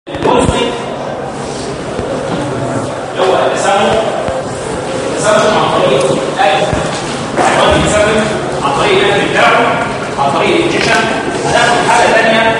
الجزء اللي هو التسمم التسمم عن طريق الاكل الحيوان بيتسمم عن طريق الاكل بتاعه عن طريق الانجكشن هناخد حاله ثانيه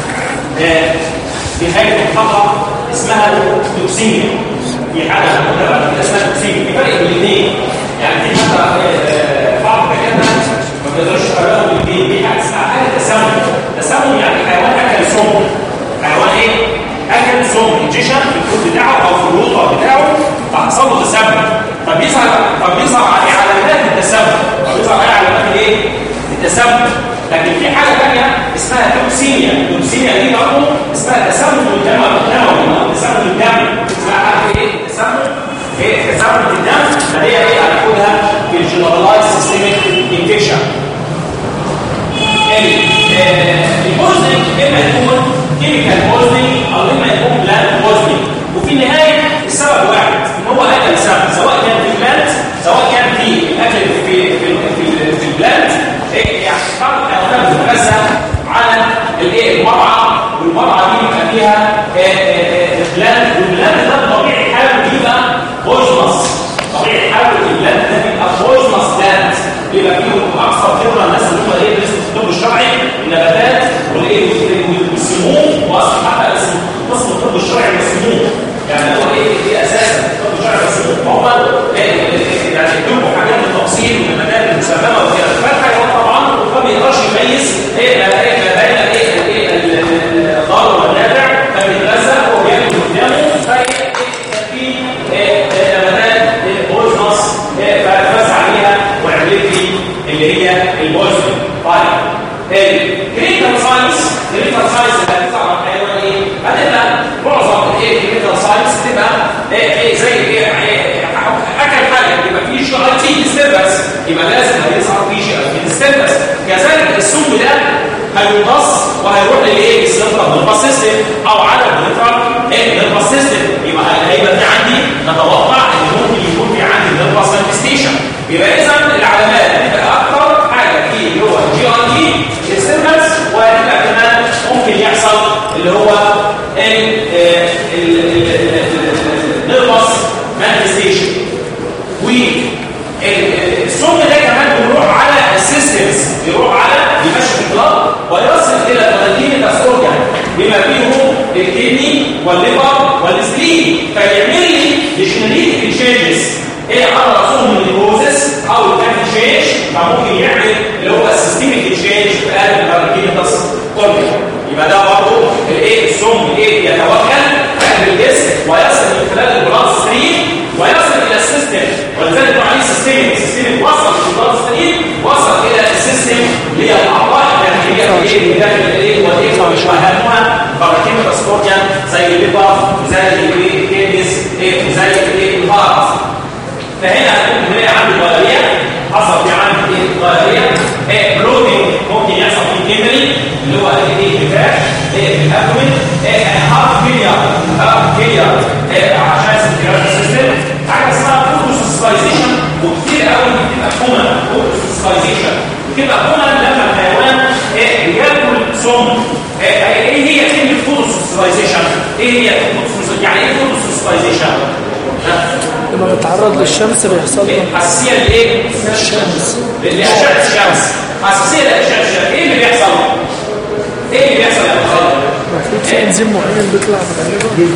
في نهايه المحاضره اسمها توكسيميا في حاله هناخدها اسمها توكسيميا في فرق بين الاثنين يعني في حتى بعض الدكاتره ما بيقدرش يفرقوا بين الاثنين في حاجه اسمها حاله تسمم تسمم يعني حيوان اكل سم حيوان ايه؟ اكل سم انجكشن في الكود بتاعه او في الروتر بتاعه فحصل له تسمم فبيظهر فبيظهر عليه علامات التسمم فبيظهر عليه علامات الايه؟ التسمم لكن في حاجه ثانيه اسمها توكسيميا توكسيميا دي برضه اسمها تسمم الدم الدموي تسمم الدم اسمها حاجه ايه؟ تسمم ايه؟ تسمم الدم فهي ايه؟ هناخدها في الجنرالايز سيستميك انفكشن البوزنج اما يكون كيميكال بوزنج او اما يكون بلانت بوزنج وفي النهايه السبب واحد ان هو اكل سبب سواء كان في بلانت سواء كان في الاكل في في في, في البلانت يعني بعض الحيوانات بتتغذى على الايه المرعى والمرعى دي بيبقى فيها بلانت والبلانت ده طبيعي حاله بيبقى بويزنس طبيعي حاله البلانت ده بيبقى بويزنس بلانت بيبقى فيه اكثر خبره الناس اللي هم ايه بيدرسوا في الطب الشرعي النباتات والايه والسموم واصلا حتى اسم قسم الطب الشرعي والسموم يعني هو ايه ايه اساسا الطب الشرعي والسموم فهم يعني يكتبوا حاجات بالتفصيل والنباتات المسممه وكده فالحيوان طبعا ما بيقدرش يميز ايه ما ايه ما بين ايه ايه الضار والنافع فبيتغذى هو بياكل قدامه ففي نباتات بويزنس فبس عليها وعملت لي اللي هي البويزن طيب الكلينيكال ساينس الكلينيكال ساينس اللي هتظهر على الحيوان ايه؟ هتبقى معظم الايه الكلينيكال ساينس تبقى ايه زي ايه اكل حاجه يبقى في جي اي تي ديستربنس يبقى لازم هيظهر في جي اي تي ديستربنس كذلك السم ده هيمتص وهيروح للايه؟ السنترال نيرفس سيستم او على النيرفال ايه نيرفس سيستم يبقى هيبقى في عندي نتوقع ان ممكن يكون في عندي نيرفس مانيفستيشن يبقى اذا العلامات هتبقى اكتر حاجه في اللي هو جي اي تي ديستربنس وهتبقى كمان ممكن يحصل اللي هو النيرفس مانيفستيشن والسم ده كمان بيروح على السيستمز بيروح على يمشي في البلاد ويصل الى البلاتينيتاس اورجان بما فيهم الكدني والليفر والسبلين فيعمل لي ديجنريتيف تشينجز ايه على راسهم النيكروزس او الكان تشينج فممكن يعمل اللي هو السيستميك تشينج في قلب البلاتينيتاس اورجان يبقى ده برضه الايه السم ايه يتوكل في الجسم ويصل من خلال البلاد ستريم ويصل الى السيستم ولذلك عليه سيستميك سيستميك وصل في البلاد ستريم وصل الى السيستم اللي هي الاعضاء الداخليه في ايه داخل الايه والايه واهمها براكين الاسكورجان زي الليفر زي الايه الكيدنس زي الايه الهارت فهنا ممكن نلاقي عندي ضرريه حصل في عندي ايه ضرريه ايه بلوتنج ممكن يحصل في الكدني اللي هو الايه الفراش ايه في الابدومين ايه هارت فيلير هارت فيلير ايه عشان السيركيولار سيستم حاجه اسمها فوتوسيستايزيشن وكتير قوي بتبقى كومن فوتوسيستايزيشن بتبقى كومن لما الحيوان ايه بياكل سم ايه هي كلمه فوتوسيستايزيشن ايه هي يعني ايه فوتوسيستايزيشن لما بتعرض للشمس بيحصل له حساسيه لايه الشمس لاشعه الشمس حساسيه لاشعه الشمس ايه اللي بيحصل ايه اللي بيحصل يا مخالف المفروض في انزيم معين بيطلع من الغالبة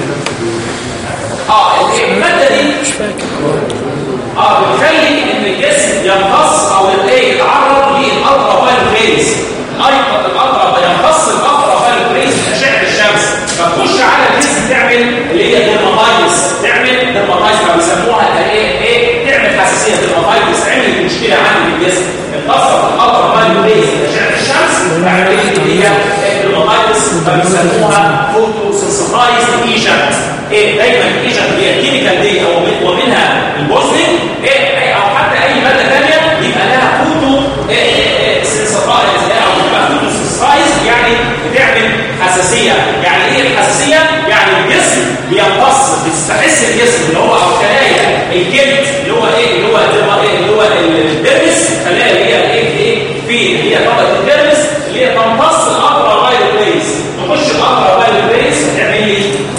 اه الماده دي مش فاكر اه بتخلي ان الجسم يمتص او الايه يتعرض للالترا فايل ريز الالترا يمتص الالترا فايل ريز من اشعه الشمس فتخش على الجسم تعمل اللي هي ديرماتايتس تعمل ديرماتايتس ما بيسموها ايه ايه تعمل حساسيه ديرماتايتس عملت مشكله عندي في الجسم امتصت الالترا فايل ريز من اشعه الشمس فعملت اللي هي ديرماتايتس فبيسموها فوتو سنسيتايز ايجنت ايه دايما الايجنت هي الكيميكال دي او من ومنها البوزنج ايه او حتى اي ماده ثانيه يبقى لها فوتو سنسيتايز او بتبقى فوتو سنسيتايز يعني بتعمل حساسيه يعني ايه الحساسيه يعني الجسم بيمتص بتستحس الجسم اللي هو او خلايا الجلد اللي هو ايه اللي هو اللي هو الدرس خلايا اللي هي ايه ايه في اللي هي طبقه الدرس اللي هي تمتص الالترا فايلوت ريز تخش الالترا فايلوت ريز تعمل لي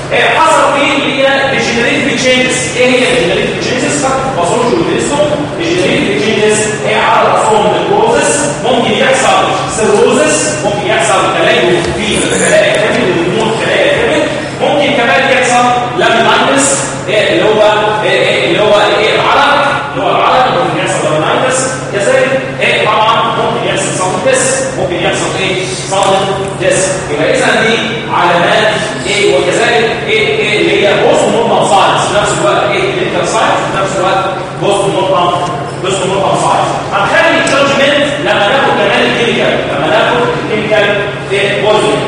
إيه حصل فيه اللي هي ديجنريتيف تشينجز ايه هي الديجنريتيف تشينجز ما وصلوش للديسكو الديجنريتيف تشينجز هي على راسهم الكروزس ممكن يحصل سيروزس ممكن يحصل تليف في خلايا الكبد وتموت خلايا الكبد ممكن كمان يحصل لامينايتس إيه اللي هو إيه إيه اللي هو ايه العرق اللي هو العرق ممكن يحصل لامينايتس كذلك ايه طبعا ممكن يحصل صدمه ديس ممكن يحصل ايه صدمه ديس يبقى اذا دي علامات ايه وكذلك ايه ايه اللي هي بوست نورمال ساينس في نفس الوقت ايه كلينيكال ساينس في نفس الوقت بوست نورمال بوست نورمال ساينس هنخلي الجادجمنت لما ناخد كمان الكلينيكال لما ناخد الكلينيكال ايه بوزنج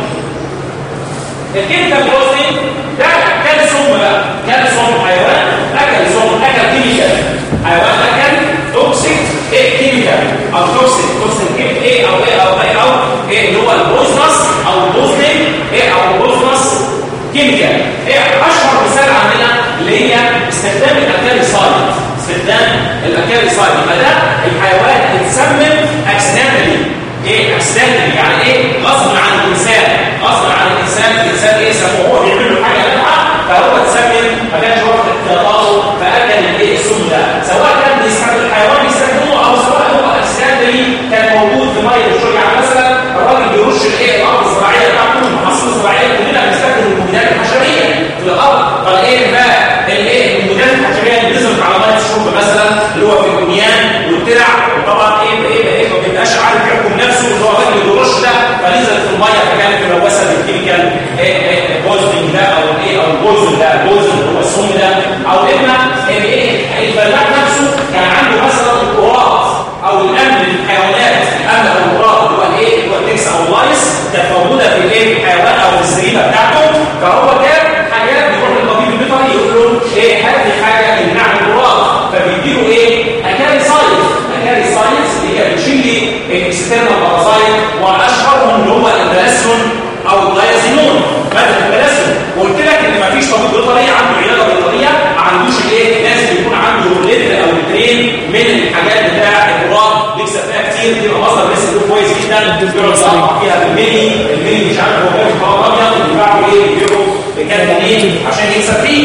الكلينيكال بوزنج ده كان سم بقى كان سم حيوان اكل سم اكل كيميكال حيوان اكل توكسيك ايه كيميكال او توكسيك توكسيك ايه او ايه او ايه او ايه اللي هو البوزنس او البوزنج ايه او البوزنس كيميكال ايه اشهر مثال عندنا اللي هي استخدام الاكاري سايد استخدام الاكاري سايد يبقى ده الحيوان اتسمم اكسيدنتالي ايه اكسيدنتالي يعني ايه غصب عن الانسان غصب عن الانسان الانسان ايه سموه هو بيعمل له حاجه نافعه فهو اتسمم ما كانش واخد احتياطاته فاكل الايه السم ده سواء كان بيستخدم الحيوان يستخدمه او سواء هو اكسيدنتالي كان موجود في ميه الشرب يعني مثلا الراجل بيرش الايه الارض الزراعيه بتاعته المحاصيل الزراعيه كلنا بنستخدم المبيدات الحشريه في الارض فالايه بقى الايه المبيدات الحشريه اللي نزلت على ميه الشرب مثلا اللي هو في البنيان والترع وطبعا ايه ايه ايه ما بيبقاش عارف يحكم نفسه اللي هو الراجل اللي بيرش ده فنزلت في الميه فكانت ملوثه بالكيميكال ايه ايه بوزنج ده او ايه او البوزن ده البوزن اللي هو السم ده او اما ايه الفلاح نفسه كان عنده مثلا القراط او الامن للحيوانات الامن او القراط اللي هو الايه اللي هو التكس او اللايس كانت موجوده في الايه الحيوان او في السريره بتاعته فهو كان حاجات بيروح للطبيب البيطري يقول له ايه هذه حاجه اللي نعمل القراط فبيديله ايه اكاري ساينس اكاري ساينس اللي هي بتشيل الاكسترنال بارازايت واشهرهم اللي هو البلاسون او الدايزينون ماده البلاسون وقلت لك ان مفيش طبيب بيطري عنده عياده بيطريه ما عندوش ايه لازم يكون عنده لتر او لترين من الحاجات بتاع القراط بيكسب فيها كتير بتبقى مصدر ريسك كويس جدا بيقعد يصنع فيها بالملي الملي مش عارف هو كام قرار ابيض بيبيعوا ايه بيبيعوا بكام جنيه عشان يكسب فيه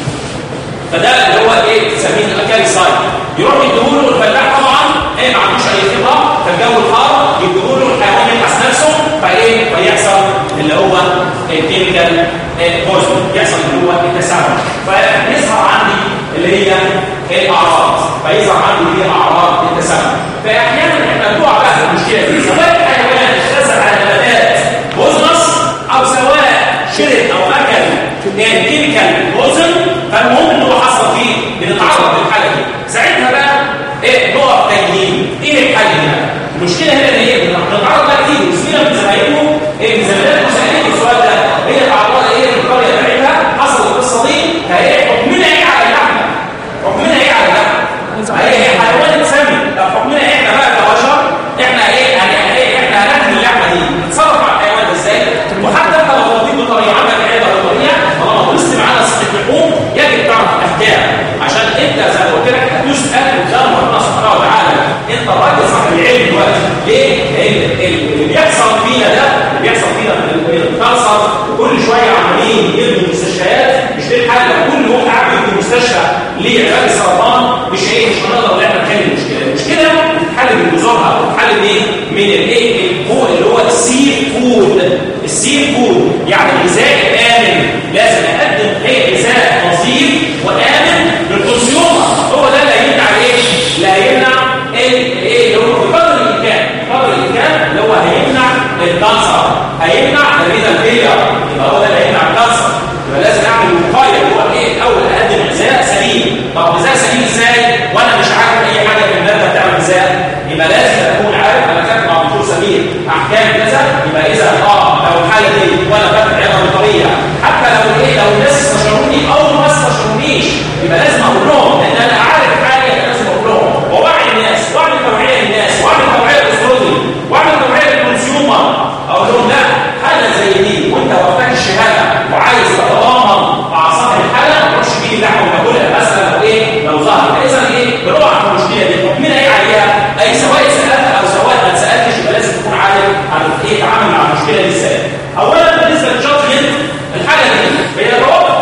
فده اللي هو ايه تسميه الاكاري سايد يروح يديهوله الفلاح طبعا ايه ما عندوش اي خبره في الجو الحار يديهوله الحيوان يلحس نفسه فايه فيحصل اللي هو الكيميكال بوزن يحصل اللي هو التسامح فيظهر عندي اللي هي الاعراض فيظهر عندي دي اعراض التسامح فاحيانا احنا بنقع بقى في المشكله دي سواء الحيوان اغتسل على نباتات بوزنس او سواء شرب او اكل يعني كيميكال بوزن فالمهم ان هو حصل فيه بنتعرض للحاله دي ساعتها بقى ايه نقط تجهيل ايه الحل هنا المشكله هنا ان هي بنتعرض لها كتير وسمينا من زمايلكم ايه من زمايلكم سالتني السؤال ده هي تعرضت ايه في القريه بتاعتها حصل القصه دي فهي حكمنا ايه على اللحمه حكمنا ايه على اللحمه هي هي حيوان اتسمى طب حكمنا احنا بقى كبشر احنا ايه يعني ايه احنا هناكل اللحمه دي نتصرف مع الحيوان ازاي وحتى انت لو طبيب بطريقه عندك عياده بطريقه طالما ورثت معانا صحه اللحوم يجب تعرف الاحكام عشان انت زي ما قلت لك هتسال قدام ربنا سبحانه وتعالى انت الراجل صاحب العلم دلوقتي ليه؟ لان اللي بيحصل فينا ده اللي بيحصل فينا من الكانسر وكل شويه عمالين يبنوا مستشفيات مش دي الحل لو كل يوم قاعد يبني مستشفى لعلاج السرطان مش ايه مش هنقدر ان احنا نحل المشكله المشكله بتتحل بجذورها بتتحل بايه؟ من الايه؟ الفود اللي هو السي فود السي فود يعني غذاء امن لازم اقدم ايه غذاء نظيف وامن للكونسيومر هو ده اللي هيمنع ايه؟ اللي هيمنع ايه اللي هو بقدر الامكان بقدر الامكان اللي هو هيمنع الكانسر هيمنع الرينال فيلير يبقى هو ده اللي هيمنع الكانسر يبقى لازم اعمل وقايه اللي هو ايه الاول اقدم غذاء سليم طب غذاء سليم ازاي وانا مش عارف اي حاجه في الماده بتاع الغذاء يبقى لازم اكون عارف انا كاتب مع الدكتور سمير احكام كذا يبقى اذا اه لو الحاله دي وانا فاتح عياده بطريقه حتى لو ايه لو الناس استشاروني او ما استشارونيش يبقى لازم اقول لهم ان انا عارف حاجه لازم اقول لهم ووعي الناس واعمل توعيه للناس واعمل توعيه للاسرتي واعمل توعيه للكونسيومر اقول لهم لا حاله زي دي وانت وقتك الشهاده وعايز تتضامن مع صاحب الحاله ما تروحش بيه اللحمه وتاكلها مثلا لو ايه لو ظهر فاذا ايه بنقع في المشكله دي حكمنا ايه عليها اي سواء سالت او سواء ما سالتش يبقى لازم تكون عارف عن ايه تعامل مع المشكله دي ازاي اولا بالنسبه للجادجمنت الحاله دي هي توقف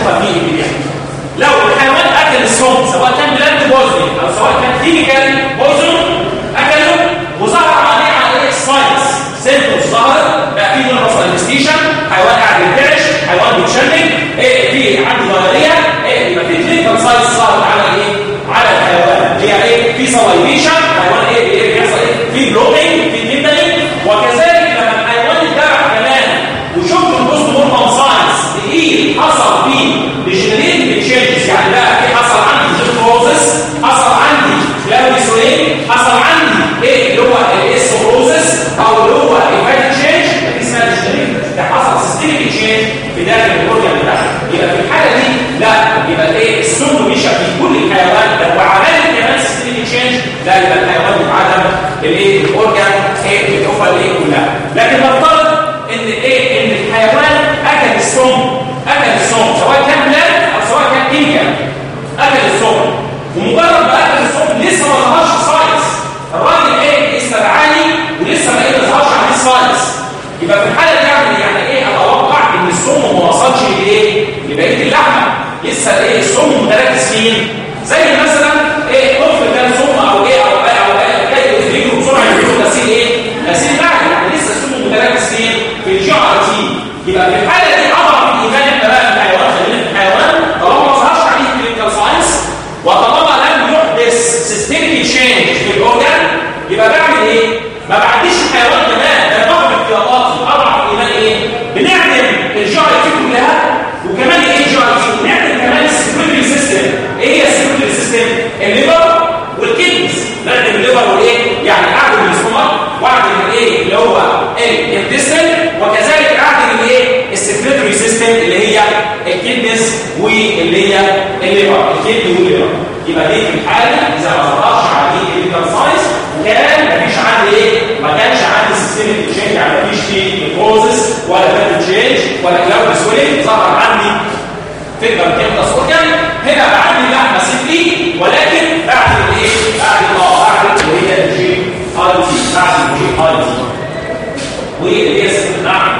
يحصل فيه ابيديميا لو الحيوان اكل السم سواء كان بلاند بويزن او سواء كان كيميكال بويزن اكله وظهر عليه عليه ساينس سيمبتومز ظهرت بقى في نورمال مانيفستيشن حيوان قاعد ينتعش حيوان بيتشنج ايه في عنده ضرريه ايه يبقى في كلينيكال ساينس ظهرت على ايه على الحيوان هي ايه في سلايفيشن حيوان ايه ايه بيحصل ايه في بلوكينج في تيمباني وكذلك لما الحيوان اتبع كمان وشفت البوست نورمال ساينس ايه حصل فيه ديجنريتيف تشينجز يعني بقى في حصل عندي زيتروزس حصل عندي كلافيسولين حصل عندي ايه اللي هو الاسوروزس او اللي هو الفايت تشينج دي اسمها ديجنريتيف ده حصل سيستميك تشينج في داخل الاورجن بتاعها يبقى في الحاله دي لا يبقى ايه السم مشى في كل الحيوان لو عملت كمان سيستميك تشينج لا يبقى الحيوان اتعدم الايه الاورجن ايه الاوفر ايه كلها لكن نفترض ان ايه ان الحيوان اكل السم اكل السم سواء كان بلاد او سواء كان كيمياء اكل السم ومجرد ما اكل السم لسه ما ظهرش ساينس الراجل ايه استدعاني ولسه ما ايه ما ظهرش عليه ساينس يبقى في الحاله دي يعني يعني ايه اتوقع ان السم ما وصلش لايه لبقيه اللحمه لسه ايه السم متركز فين زي مثلا ايه طفل كان سم او ايه او او جاي يجري بسرعه يجري غسيل ايه غسيل بعد يعني لسه السم متركز فين في الجي ار تي يبقى في الحاله دي اضعف الايمان احنا بقى في الحيوان خلينا في الحيوان طالما ما ظهرش عليه كلينيكال ساينس وطالما لم يحدث سيستميك تشينج في الاورجان يبقى بعمل ايه؟ ما بعديش الحيوان كمان ده باخد احتياطاتي اضعف الايمان ايه؟ بنعمل الجي ار تي كلها وكمان ايه الجي ار تي؟ نعمل كمان السكريتري سيستم ايه هي السكريتري سيستم؟ الليفر والكيدنيز نعمل الليفر والايه؟ يعني اعدل الاستومك واعدل الايه اللي هو الانتستين وكذلك اعدل الايه؟ السكريتري سيستم اللي هي الكيدنيز واللي هي الليفر الكيدني والليفر يبقى دي في الحاله اذا ما ظهرش عليه كلينيكال ساينس كان مفيش عندي ايه؟ ما كانش عندي سيستميك تشينج يعني مفيش فيه نيكروزس ولا فات تشينج ولا كلاود سويلنج ظهر عندي فيبر كيمتاس اورجان هنا بعدي لحمه سيبلي ولكن بعد الايه؟ بعد اه بعد اللي هي الجي اي تي بعد الجي اي تي واللي هي سيستم نعم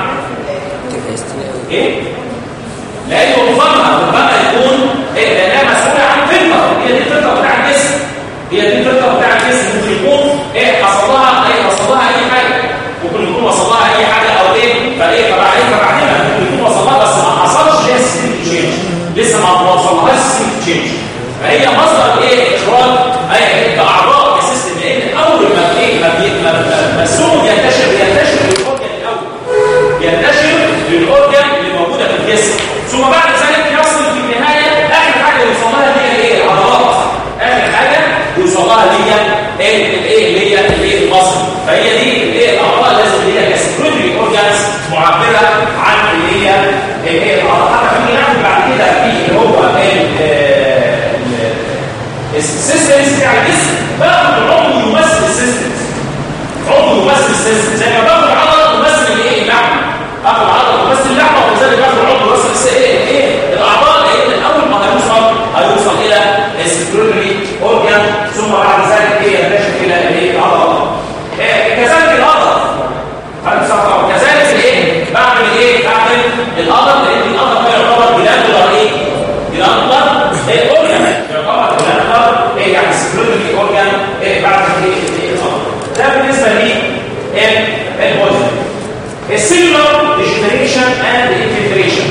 ايه؟ لانه ربما ربما يكون إيه لانها مسؤوله عن فلتر هي دي الفلتر بتاع الجسم هي دي الفلتر بتاع الجسم ممكن يكون ايه حصل لها ايه حصل لها اي حاجه ممكن يكون وصل لها اي حاجه او ايه فايه فبعدين فبعدين ممكن يكون وصل لها بس ما حصلش ليها سيستم تشينج لسه ما وصلهاش سيستم تشينج فهي مصدر ايه اخراج اي اعضاء السيستم لان اول ما ايه ما بي- ما ما السم بينتشر بينتشر للاورجن الاول ينتشر للاورجن اللي موجوده في الجسم ثم بعد ذلك يصل في النهايه اخر حاجه يوصل لها هي ايه العضلات اخر حاجه يوصل لها هي ايه الايه اللي هي الايه المصل فهي دي الايه الاعضاء لازم هي كسكريتري اورجانز معبره عن اللي هي الايه الاعضاء حتى في نعمل بعد كده في اللي هو ال- ال- السيستمز بتاع الجسم باخد عضو يمثل السيستمز عضو يمثل السيستم زي ما باخد عضله تمثل الايه اللحم اخد عضله تمثل اللحمه وكذلك باخد عضو يمثل الس- ايه ايه الاعضاء لان اول ما هيوصل هيوصل الى السكريتري اورجان ثم بعد ذلك ايه ينتشر الى الايه العضله إيه، كذلك العضله هنصحى كذلك الايه بعمل ايه بعمل القدر لان القدر ده يعتبر جلاندولار ايه جلاندولار ايه اورجان يعتبر جلاندولار ايه يعني سكريتري اورجان ايه بعد ايه ايه القدر ده بالنسبه لي البوزن السيلولار ديجنريشن اند انفلتريشن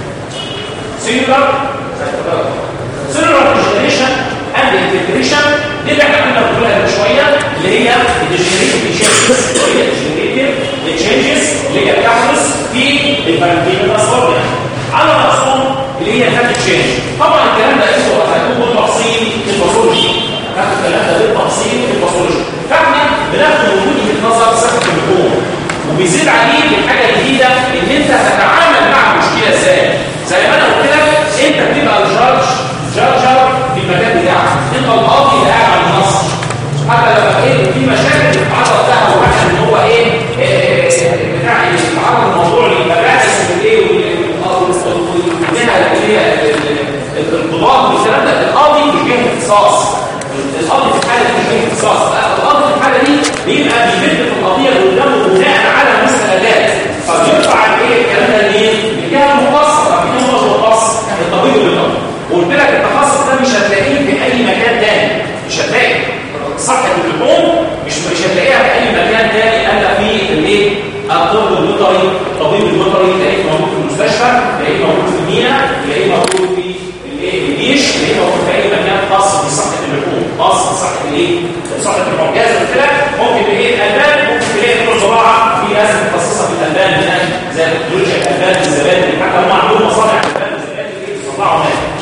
سيلولار سيلولار ديجنريشن اند انفلتريشن دي اللي احنا كنا بنقولها من شويه اللي هي الديجنريتيف تشينجز اللي هي الديجنريتيف تشينجز اللي هي بتحدث في البارنتيم الاسوريا على راسهم اللي هي فات تشينج طبعا الكلام ده اسمه هيكون بالتفصيل في الباثولوجي هناخد الكلام ده بالتفصيل في الباثولوجي فاحنا بناخد من وجهه نظر صحه اللحوم وبيزيد عليه الحاجه الجديده ان انت تتعامل مع المشكله ازاي زي ما انا قلت لك انت بتبقى الجارج جارجر في المكان بتاعك انت القاضي اللي قاعد على النصر حتى لما ايه في مشاكل بتتعرض لها وواحد ان هو ايه إيه، إيه، بتاع إيه، بيتعرض الموضوع للمباحث والايه والمنها اللي هي القضاء والكلام ده القاضي مش جاي اختصاص القاضي في الحاله دي مش جاي اختصاص لا، القاضي في الحاله دي بيبقى بيمد في القضيه اللي قدامه بناء على المستندات فبيرفع الايه الكلام ده ليه؟ لجهه مختصه فمين هو المختص؟ الطبيب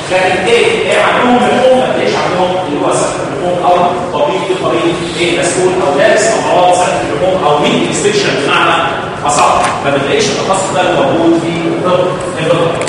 لكن ايه ايه عندهم لحوم ما تلاقيش عندهم اللي هو سقف اللحوم او طبيب في طبيب ايه مسؤول او دارس امراض سقف اللحوم او ميت انسبكشن بمعنى اصح ما بتلاقيش التخصص ده موجود في الطب البيطري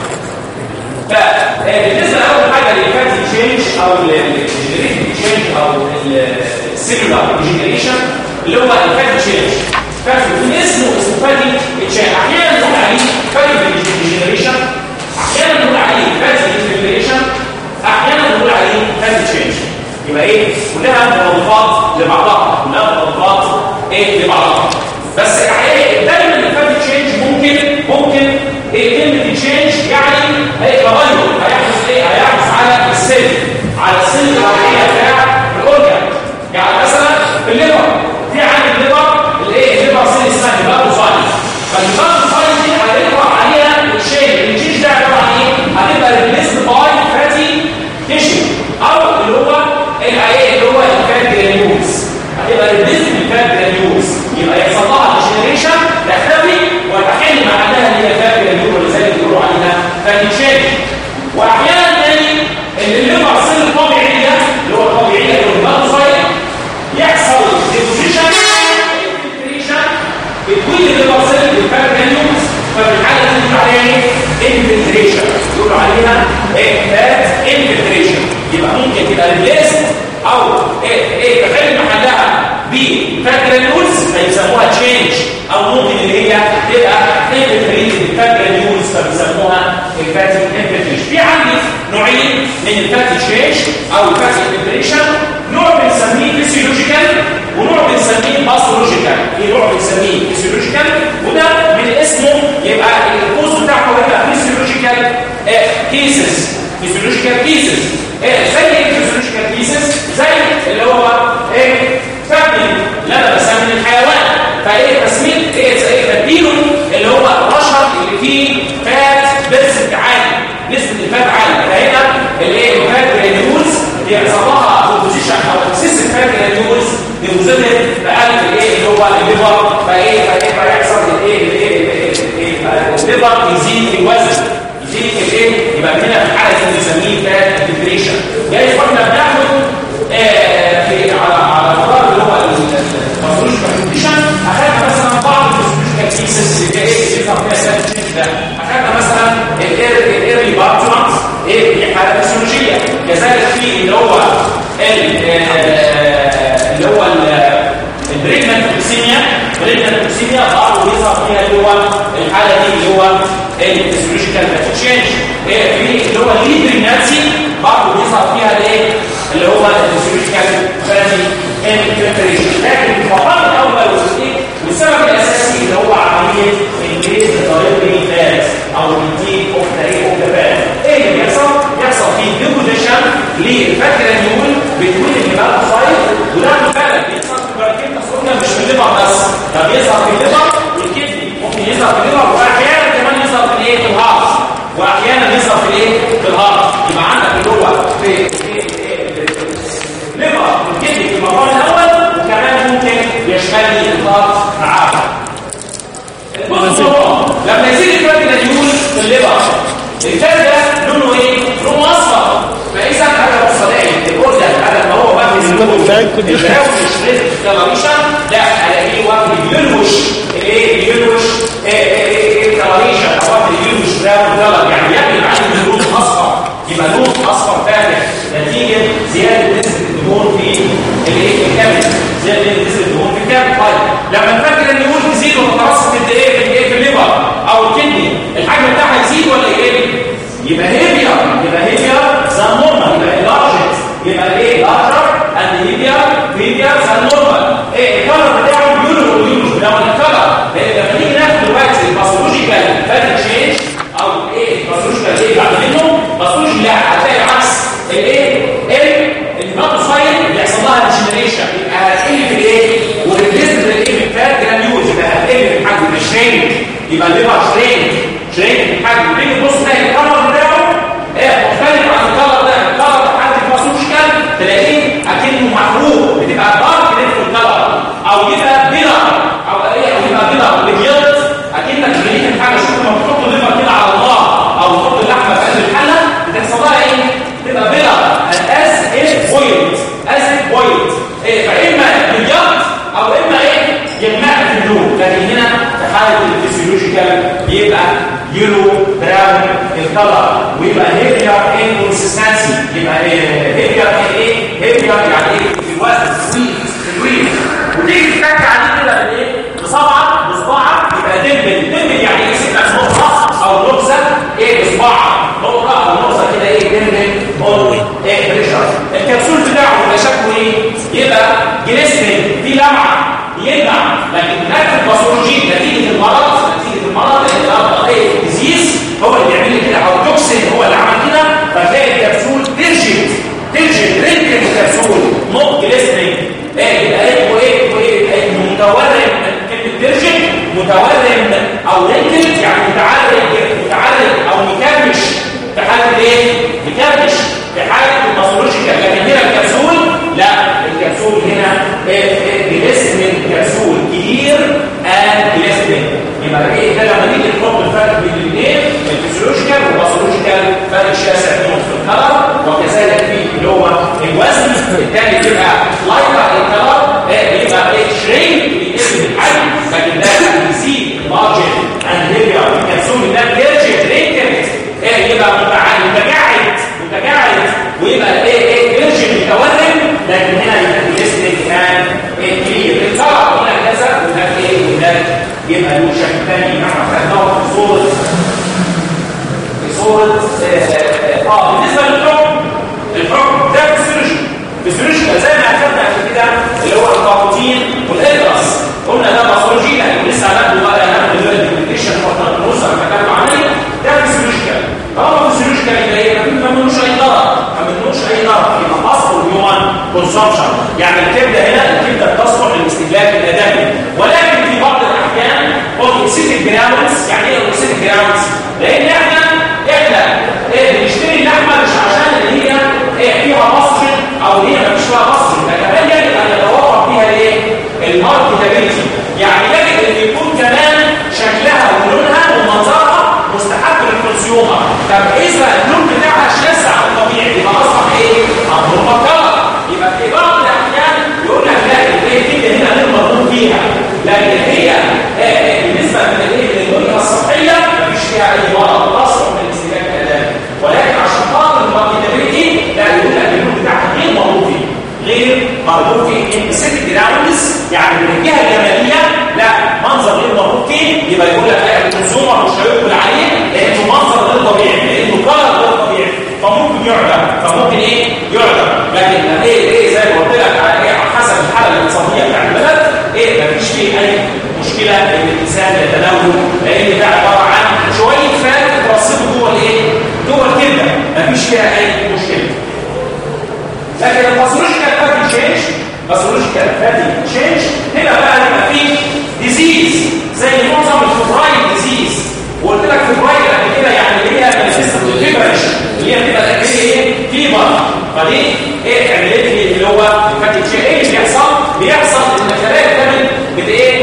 فبالنسبه لاول حاجه للفاتي تشينج او الجنريتيف تشينج او السيلولار ديجنريشن اللي هو الفاتي تشينج فاتي من اسمه اسمه فاتي تشينج احيانا نقول عليه فاتي ديجنريشن احيانا نقول عليه فاتي ديجنريشن احيانا نقول عليه فاتي تشينج يبقى ايه كلها مرادفات لبعضها كلها مرادفات ايه لبعضها بس احيانا دايما الفاتي تشينج ممكن ممكن ايه كلمه تشينج يعني هي تغير هيحدث ايه هيحدث على السيل على السيل الرئيسيه بتاع الاورجان يعني مثلا في الليفر في عندي الليفر الايه الليفر سيل اسمها هيباتوسايت فالهيباتوسايت دي هيطلع عليها الشيء الشيء ده عباره عن ايه هتبقى ريبليس باي فاتي تيشو او اللي هو الايه اللي هو الفات جرانيولز هتبقى ريبليس بالفات جرانيولز يبقى يحصل لها ديجنريشن تختفي وتحل محلها اللي هي فات جرانيول ولذلك بيقولوا عليها فاتي تشينج واحيانا تاني اللي الليفر سيل الطبيعي ده اللي هو الطبيعي اللي هو الهيباتوسايت يحصل ديبوزيشن انفلتريشن بتوين الليفر سيل بالفات جرانيولز ففي الحاله دي بيقولوا عليها ايه انفلتريشن بيقولوا عليها ايه فات انفلتريشن يبقى ممكن تبقى ريبليس او ايه ايه تخلي محلها بفات جرانيولز فيسموها تشينج او ممكن اللي هي تبقى انفلتريتد بالفات جرانيولز فبيسموها الفاتي انفلتريشن في عندي نوعين من الفاتي تشينج او الفاتي انفلتريشن نوع بنسميه فيسيولوجيكال ونوع بنسميه باثولوجيكال في نوع بنسميه فيسيولوجيكال وده من اسمه يبقى الكوز بتاعه هيبقى فيسيولوجيكال كيسز فيسيولوجيكال كيسز زي ايه الفيسيولوجيكال كيسز زي اللي هو ايه فاتي لبن بس من الحيوان فايه تسميه ايه زي بديله اللي هو الرشر اللي فيه فات بيرسنت عالي نسبه الفات عاليه فهنا الايه الفات جرانيولز بيحصل لها بوزيشن او اكسسيف فات جرانيولز ديبوزيتد بقلب الايه اللي هو الليفر فايه فايه فيحصل الايه الايه الليفر يزيد في الوزن يزيد في الايه يبقى هنا في الحاله دي بنسميه فات ديبريشن يعني احنا بناخد آه في على على مدار اللي هو الباثولوجيكال كونديشن اخذنا مثلا بعض الفيزيكال كيسز اللي هي ايه بيظهر فيها سبب ده اخذنا مثلا الايرلي بارتمنت ايه دي حاله فيسيولوجيه كذلك في اللي هو اللي هو البريجننت توكسيميا البريجننت توكسيميا بعضه بيظهر فيها اللي هو الحاله دي اللي هو الفيسيولوجيكال تشينج ايه في اللي هو البريجنانسي برضه بيظهر فيها الايه اللي هو الفيسيولوجيكال فاتي انفلتريشن لكن المقام الاول والايه والسبب الاساسي اللي هو عمليه انجريز الطريق فات او الانتيك اوف ذا ايه اوف ذا فات ايه اللي بيحصل؟ بيحصل فيه ديبوزيشن للفات جرانيول بتوين الهيباتوسايت وده بالفعل بيحصل في البراكين تصورنا مش في الليفر بس ده بيظهر في الليفر والكدني ممكن يظهر في الليفر واحيانا كمان يظهر في الايه في الهارت واحيانا يظهر في الايه في الهارت يبقى عندك اللي هو في الليفر والكدني في المقام الاول وكمان ممكن يشمل الهارت معاه لما يزيد الفات جرانيول في الليفر الفات ده لونه ايه؟ لونه اصفر فاذا هذا مصدعي الاورجن هذا ما هو وجه اليلوش كلاريشن لا الاقيه وجه يلوش ايه يلوش كلاريشن او وجه يلوش براون كلر يعني يقلب عليه لون اصفر يبقى لون اصفر فاتح نتيجه زياده نسبه الدهون في الايه الكبد زياده نسبه الدهون في الكبد طيب لما الفاكهه النمول تزيد وتترسب في الايه في الايه في الليفر او الكدني الحجم بتاعها يزيد ولا يقل يبقى هيفير يبقى هيفير ذان نورمال يبقى لارجت يبقى ايه لارجر اند هيفير هيفير ذان نورمال ايه الكلر بتاعه يولو يولو لو الكلر لان لما نيجي ناخد دلوقتي الباثولوجيكال فات تشينج او ايه الباثولوجيكال ايه بعد منه باثولوجي لا هتلاقي عكس الايه الهيباتوسايت بيحصل لها ديجنريشن يبقى هتقل في الايه والريزن الايه الفات جرانيولز يبقى هتقل في الحجم مش شرينك يبقى الليفر شرينك شرينك في الحجم تيجي تبص تلاقي الكلر بتاعه ايه مختلف عن الكلر ده الكلر بتاع الباثولوجيكال تلاقيه اكنه محروق بتبقى دارك ريد كلر او يبقى بيلر او ايه او يبقى بيلر بيض اكنك لقيت الحاجه شوف لما بتحط الليفر كده على النار او تحط اللحمه في قلب الحله بتحصل لها ايه هيفير ايه كونسستنسي يبقى هيفير ايه هيفير يعني ايه في الوزن سويت في الويت وتيجي تتك عليه كده بالايه بصبعك بصباعك يبقى دمبل دمبل يعني ايه سيبك نقطه او نقطه ايه بصباعك نقطه او نقطه كده ايه دمبل اون ايه بريشر الكبسول بتاعه يبقى شكله ايه يبقى جليسمين في لمعه يلمع لكن هناك الباثولوجي نتيجه المرض نتيجه المرض اللي ايه ديزيز هو اللي بيعمل لي كده او توكسين هو اللي عمل كده فتلاقي الكبسول ترجت ترجت رنك الكبسول نوت جليسمين ايه يبقى ايه وايه وايه متورم كلمه ترجت متورم او رنكت يعني متعرج متعرج او مكرمش في حاله ايه مكرمش في حاله الباثولوجيكال لكن هنا الكبسول لا الكبسول هنا جليسمين كبسول كبير ان جليسمين يبقى ايه ده لما نيجي نحط الفرق بين الاثنين الفيزيولوجيكال والباثولوجيكال فرق شاسع بينهم في الكلر وكذلك في اللي هو الوزن الثاني بيبقى لايتر الكلر بيبقى ايه شرينك بيقل بالحجم لكن ده بيزيد المارجن اند هيفير الكبسول ده بيرجع رينكت ايه يبقى متعال متجعد متجعد ويبقى ايه ايه بيرجع متورم لكن هنا يبقى جليسمين كان ايه كبير الكلر هنا كذا وهناك ايه وهناك يبقى له شكل ثاني نحن خدناه في صورة في صورة اه بالنسبة للحكم الحكم ده فيسيولوجي فيسيولوجي زي ما اخدنا قبل كده اللي هو الكاروتين والادرس قلنا ده باثولوجي لكن لسه هناخده بقى هناخد دلوقتي الديكشن فترة النص انا بتكلم عليه ده فيسيولوجيكال طالما فيسيولوجيكال يبقى ايه ما منوش اي ضرر ما منوش اي ضرر يبقى اصل الهيومن كونسامشن يعني الكبده هنا الكبده بتصلح للاستهلاك الادمي ولكن في بعض الاحيان اوكسيتيك جراوندز يعني ايه اوكسيتيك جراوندز لان احنا احنا ايه بنشتري اللحمه مش عشان اللي هي ايه فيها مصر او هي ما فيش فيها مصر ده كمان يجب ان يتوفر فيها الايه الماركتابيلتي يعني يجب ان يكون كمان شكلها ولونها ومنظرها مستحب للكونسيومر طب اذا اللون بتاعها شاسع الطبيعي يبقى اصبح ايه امر مكرر يبقى في بعض الاحيان يقول لك لا الايه كده هنا غير مرغوب فيها لكن هي بالنسبه للبنيه الصحيه مفيش فيها اي مرض تصلح من الاستهلاك الادامي ولكن عشان خاطر الماركتابيلتي لا يقول لك اللون بتاعها غير مرغوب فيه غير مرغوب فيه ان ست جراوندز يعني من الجهه الجماليه لا منظر غير مرغوب فيه يبقى يقول لك لا الكونسيومر مش هيقبل عليه لانه منظر غير طبيعي لانه كلر غير طبيعي فممكن يعدم فممكن ايه يعدم لكن ايه ايه زي ما قلت لك على ايه على حسب الحاله الاقتصاديه بتاع البلد ايه مفيش فيه اي مشكله ان الانسان يتناوله لان ده عباره عن شويه فات اترصدوا جوه الايه جوه الكبده مفيش فيها اي مشكله لكن الباثولوجيكال فاتي تشينج باثولوجيكال فاتي تشينج هنا بقى يبقى فيه ديزيز زي معظم الفبرايل ديزيز وقلت لك فبرايل قبل كده يعني اللي هي مانيفيستو فيبرش اللي هي بتبقى تكمله ايه فيبر فدي ايه عملت لي اللي هو فاتي تشينج ايه اللي بيحصل بيحصل ان خلايا الكبد بت ايه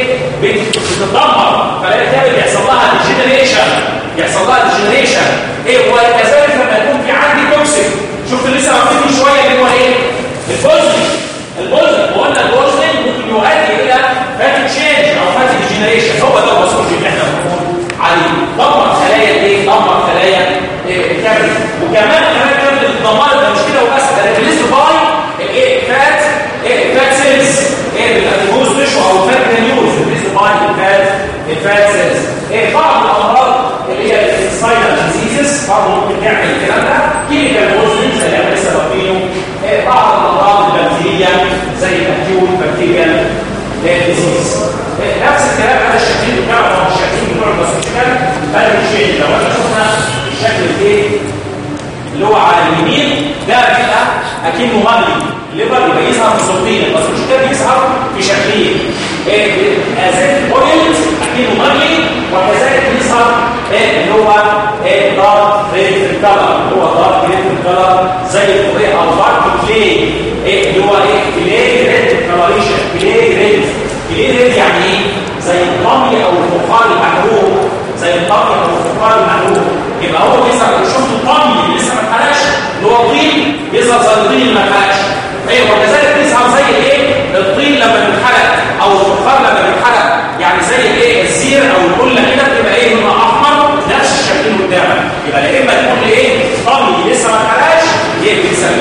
بتتدمر خلايا الكبد يحصل لها ديجنريشن يحصل لها ديجنريشن ايه وكذلك لما يكون في عندي توكسيك شفت لسه قلت شويه اللي هو ايه البوزنج البوزنج وقلنا البوزنج ممكن يؤدي الى فاتي تشينج او فاتي ديجنريشن هو ده الباثولوجي اللي احنا بنقول عليه دمر خلايا ايه دمر خلايا الكبد وكمان خلايا الكبد اتدمرت ده مش كده وبس ده ريليز باي الايه فات ايه فات سيلز ايه الاديبوز تيشو او فات جرانيولز ريليز باي الفات الفات سيلز ايه بعض الامراض اللي هي السايلنت ديزيزز برضه ممكن تعمل الكلام ده كيميكال بوزنج زي ما لسه واخدينه بعض الامراض البكتيريه زي الاكيوت بكتيريال ديزيز نفس الكلام على الشكلين بتاعه الشكلين بتوع الباسكال بقى الشيء لو احنا شفنا الشكل الايه اللي هو على اليمين ده بيبقى اكنه مغلي الليبر يبقى يظهر في صورتين الباسكال بيظهر في شكلين ازيت اويل اكنه مغلي وكذلك بيظهر اللي هو دارك ريد كلر اللي هو دارك ريد كلر زي الطريقه او دارك كلي اللي هو ايه كلي ريد كلريشن كلي ريد كلي ريد يعني ايه زي الطمي او الفخار المحروق زي الطمي او الفخار المحروق يبقى هو بيظهر شفت الطمي اللي لسه ما اتحرقش اللي هو الطين بيظهر زي الطين اللي ما اتحرقش ايوه وكذلك بيظهر زي الايه الطين لما بيتحرق او الفخار لما بيتحرق يعني زي الايه الزير او الكله كده بتبقى ايه لونها احمر نفس الشكل قدامك يبقى يا اما تكون ايه طمي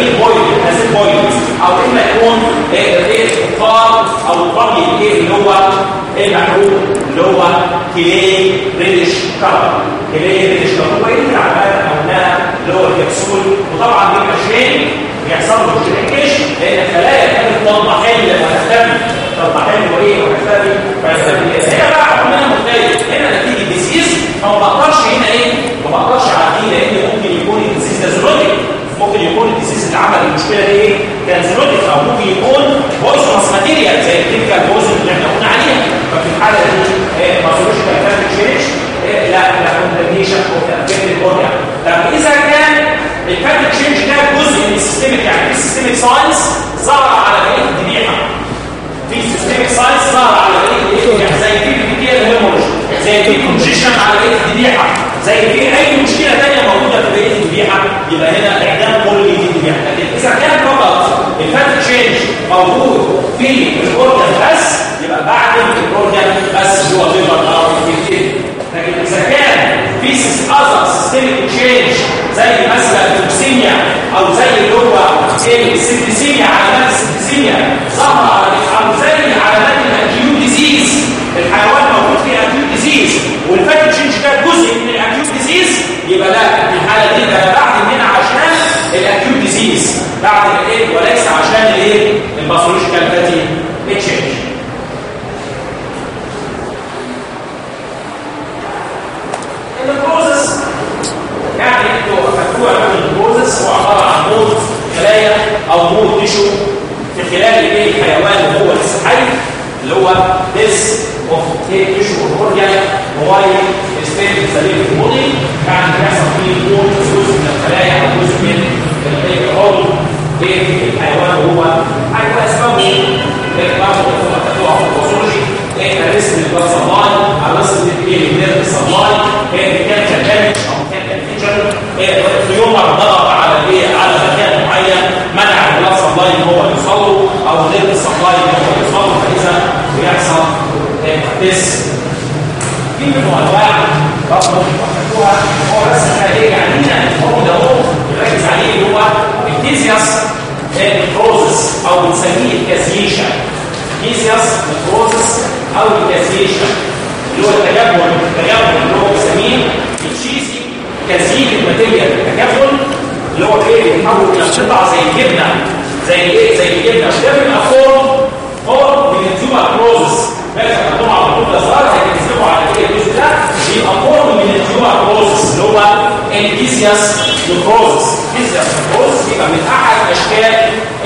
ميل بويل اسيد بويل او اما يكون ايه فار او الطبي ايه اللي هو المحروق اللي هو كلي ريدش كلر كلي ريدش كلر هو ايه اللي عمال قلناها اللي هو الكبسول وطبعا بيبقى شرينك بيحصل له شرينكش لان الخلايا كانت تضمحل وتختفي تضمحل وايه وتختفي وتختفي هنا بقى عملنا مختلف هنا نتيجه ديزيز فما بقدرش هنا ايه ما بقدرش اعديه لان ممكن يكون الديزيز ده زولوجيك ممكن يكون الديزيز اللي عمل المشكله دي ايه كان زولوجيك او ممكن يكون بويزنس ماتيريال زي التيبيكال بويزن اللي احنا قلنا عليها ففي الحاله دي ما ظهرش كان تشينج لا لا كونتاميشن او تاثير الاورجن طب اذا كان الفات تشينج ده جزء من السيستميك يعني في سيستميك ساينس ظهر على بقيه الذبيحه في سيستميك ساينس ظهر على بقيه الذبيحه زي في بكتيريا هيموريج زي في كونجيشن على بقيه الذبيحه زي في اي مشكله ثانيه موجوده في بقيه الذبيحه يبقى هنا اعدام كل دي الذبيحه لكن اذا كان فقط الفات تشينج موجود في الاورجن بس يبقى بعد الاورجن بس هو ليفر او الكتير لكن اذا كان في اذر سيستميك تشينج زي مثلا التوكسيميا او زي اللي هو ايه السيبتيسيميا علامات السيبتيسيميا ظهر او زي علامات الاكيوت ديزيز الحيوان موجود فيه اكيوت ديزيز والفات تشينج ده جزء من الاكيوت ديزيز يبقى لا في الحاله دي ده بعد هنا عشان الاكيوت ديزيز بعد الايه وليس عشان الايه الباثولوجيكال فاتي تشينج البروسس يعني انتوا فاكروها من البروسس هو عباره عن موت خلايا او موت تشو في خلال الايه الحيوان اللي هو لسه حي اللي هو this of tissue or organ while still in the living body يعني بيحصل فيه موت جزء من الخلايا او جزء من العضو في الحيوان وهو حاجه اسبابه بعض الدكتور في الباثولوجي احنا رسم البلاد سبلاي على رسم الايه النيرف سبلاي كان كان دامج او كان انفجر تيومر ضغط على الايه على مكان معين منع البلاد سبلاي ان هو يوصل له او النيرف سبلاي ان هو يوصل له فاذا بيحصل ديس في منه انواع برضه وحدوها هو بس احنا ايه يعني هو ده هو بنركز عليه اللي هو التيزياس البروسس او بنسميه الكاسيشن كيسياس البروسس او الكاسيشن اللي هو التجمل التجمل اللي هو بنسميه التشيزي كاسيك الماتيريال التجمل اللي هو ايه بيتحول الى قطع زي الجبنه زي ايه زي الجبنه ده بيبقى فورم فورم من التيومر بروسس بس عندهم على طول صغير هيكتبوا على ايه الجزء ده بيبقى فورم من التيومر بروسس اللي هو الكيسياس البروسس الكيسياس البروسس بيبقى من احد اشكال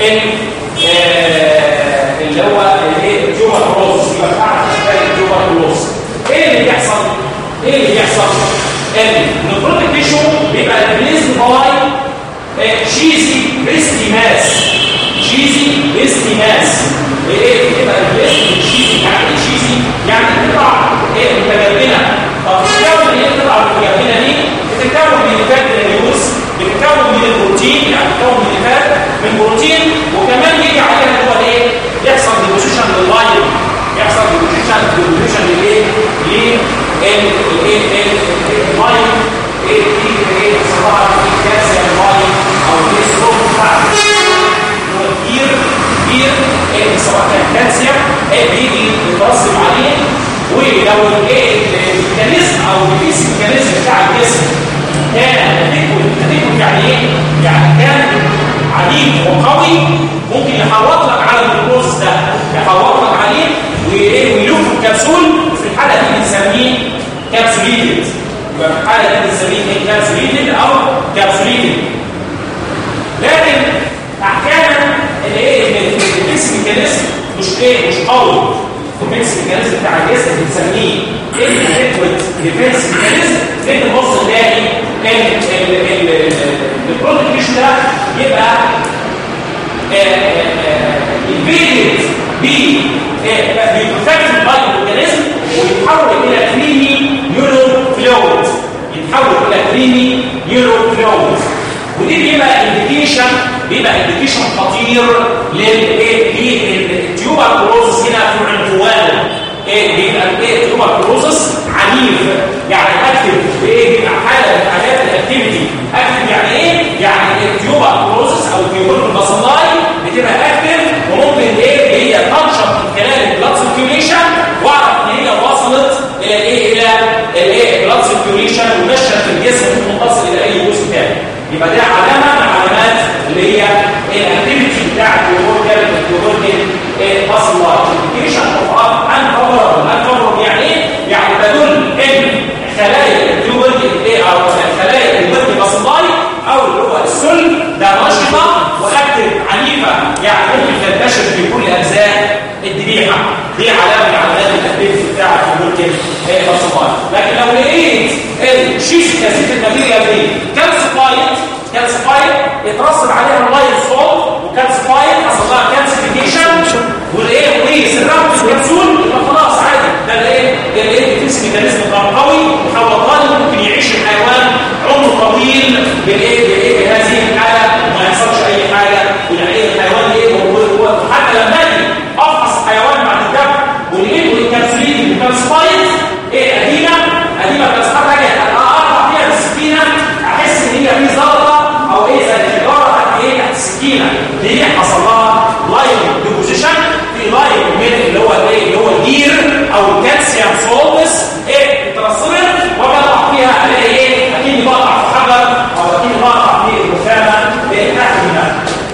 اللي هو الايه التيومر بروسس يبقى من احد اشكال التيومر بروسس ايه اللي بيحصل ايه اللي بيحصل ان النيكروتيك تيشو بيبقى ريبليسد باي شيزي ريستي ماس شيزي ريستي ماس ايه بتبقى ريبليسد شيزي يعني ايه شيزي يعني قطع ايه متجمله طب بتتكون ايه القطع المتجمله دي بتتكون من الفات النيوز بتتكون من البروتين يعني بتتكون من الفات من بروتين وكمان يجي عليها اللي هو ايه يحصل ديبوزيشن لللاين يحصل ديبوزيشن ديبوزيشن للايه للايه الايه اللاين ايه في ايه صراحه في كالسيوم لاين او في سلوك بتاع هو كبير كبير ايه سواء كان كالسيوم ايه بيجي يترسب عليه ولو الايه الميكانيزم او البيس الميكانيزم بتاع الجسم كان اديكوت اديكوت يعني ايه؟ يعني كان عنيف وقوي ممكن يحوط لك على الجلوكوز ده يحوط لك عليه وايه ويلف الكبسول في الحاله دي بنسميه كابسوليتد يبقى في الحاله دي بنسميه ايه كابسوليتد او كابسوليتد لكن احيانا الايه البيس ميكانيزم مش ايه مش قوي الديفنس ميكانيزم بتاع الجسم بنسميه الادكويت ديفنس ميكانيزم انت تبص تلاقي ان البروتين ده يبقى انفيدد ب بيبروتكت باي اورجانيزم ويتحول الى كريمي نيورو فلويد يتحول الى كريمي نيورو فلويد ودي بيبقى انديكيشن بيبقى انديكيشن خطير للتيوبر كلوزس هنا في عنفوانه ايه بيبقى ايه التيوبر كلوزس عنيف يعني اكتف ايه بيبقى حاله من حالات الاكتيفيتي اكتف يعني ايه يعني التيوبر كلوزس او التيوبر البصلاي بتبقى اكتف وممكن ايه هي تنشط من خلال البلاد سيركيوليشن واعرف ان هي وصلت الى ايه الى الايه البلاد سيركيوليشن ونشرت في الجسم وتصل الى اي جزء تاني يبقى ده علامه من العلامات اللي هي الاكتيفيتي بتاع التيوبر ده التيوبر بصلاي الانديكيشن اوف ان فوربل ان فوربل يعني ايه يعني تدل ان خلايا التيوبر ايه او خلايا التيوبر بصلاي او اللي هو السل ده نشطه واكتف عنيفه يعني ممكن تنتشر في كل اجزاء الذبيحه دي علامه من علامات الاكتيفيتي بتاعت ممكن هي بصلاي لكن لو لقيت الشيش كاسيت الماتيريال دي كالسيفايد كالسيفايد يترسب عليها اللايت صوت وكالسيفايد حصل لها كالسيفيكيشن والايه وسرعه الكبسول يبقى خلاص عادي ده الايه الايه الفيس ميكانيزم قوي وحوطان ممكن يعيش الحيوان عمر طويل بالايه بالايه بهذه الحاله وما يحصلش اي حاجه يعني الحيوان ايه هو حتى لما اجي افحص الحيوان بعد الذبح ولقيته الكبسولين الكالسيفايد ايه قديمه قديمه كالسيفايد حاجه اقطع فيها بالسكينه احس ان هي في زلطه او ايه زي الحجاره تحت ايه تحت السكينه دي حصل لها لاين ديبوزيشن في لاين من اللي هو الايه اللي هو الجير او الكالسيوم سولتس ايه اترسبت وبقطع فيها الاقي ايه اكيد بقطع في حجر او اكيد بقطع في الرخامه ايه تحت هنا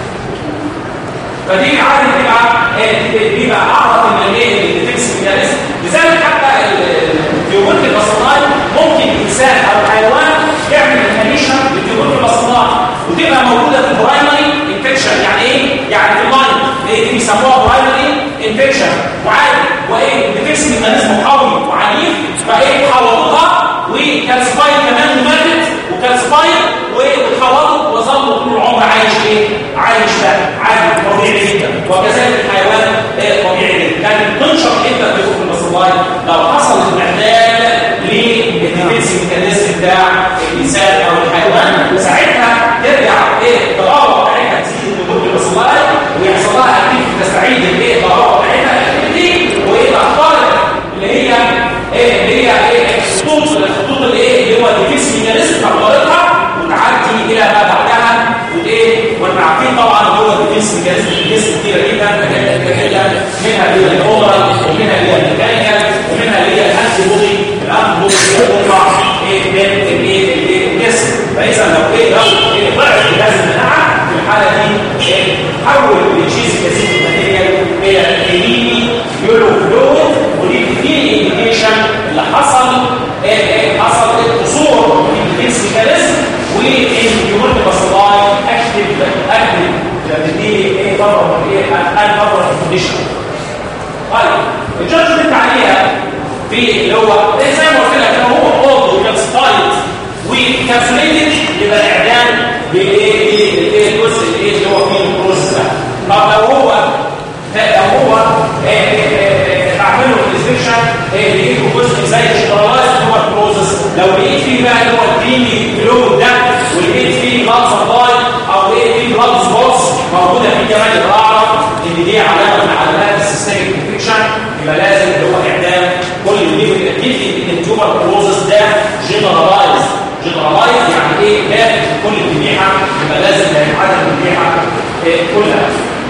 فدي عادي بتبقى ايه بيبقى اعرف ان الايه الديفكس ميكانيزم لذلك حتى التيوبولت البصناي ممكن الانسان او الحيوان يعمل انهاليشن للتيوبولت البصناي وتبقى موجوده في البرايمري انفكشن يعني ايه؟ يعني في اللاين ايه دي بيسموها برايمري انفكشن وعادي وايه الديفكس ميكانيزم قوي وعنيف فايه حوضتها وكالسفايد كمان وماتت وكالسفايد واتحوطت وظل طول العمر عايش ايه؟ عايش ده عادي طبيعي جدا وكذلك الحيوان ايه طبيعي جدا لكن تنشط امتى في في المصلاي لو حصل استعداد للديفكس ميكانيزم بتاع الانسان او الحيوان ساعتها ترجع ايه الضراوه بتاعتها تزيد الدخول المصلاي ويحصل لها اكيد تستعيد الايه الضراوه بتاعتها دي وايه الاخطار اللي هي ايه اللي هي ايه الخطوط الخطوط اللي ايه اللي هو الديفكس ميكانيزم تخترقها وتعدي الى ما بعدها وايه واحنا عارفين طبعا اللي هو الديفكس ميكانيزم في الجسم كتيره جدا حاجات كتيره جدا منها اللي هي الاوبرا ومنها اللي هي الميكانيكال ومنها اللي هي الانتي بودي الانتي بودي بتطلع ايه من الايه الايه الجسم فاذا لو ايه لو ايه ضعف جهاز المناعه في الحاله دي ايه حول التشيز كاسيت الماتيريال الى كليني يورو فلويد ودي بتديني انديكيشن اللي حصل ايه ايه حصل قصور في الديفكس ميكانيزم والهيومن باسلاي اكتف اكتف بتديني ايه فتره ايه ان فتره كونديشن طيب الجادجمنت عليها في اللي هو زي ما قلت لك لو هو اوض وكالسفايد وكابسوليتد يبقى الاعدام بالايه الجزء الايه اللي هو فيه البروسيس ده طب لو هو لو هو بعمله الانسبكشن لقيته جزء زي الشرايط هو البروسيس لو لقيت فيه بقى اللي هو الكريمي فلويد ده ولقيت فيه بلاد سبلاي او لقيت فيه بلاد سبوتس موجوده فيه كمان يبقى اعرف ان دي علامه من علامات السيستميك انفكشن يبقى لازم اللي هو اعدام كل دي بتاكد لي ان التيومر بروسيس ده جنرالايز جنرالايز يعني ايه داخل في كل الذبيحه يبقى لازم نتعلم الذبيحه كلها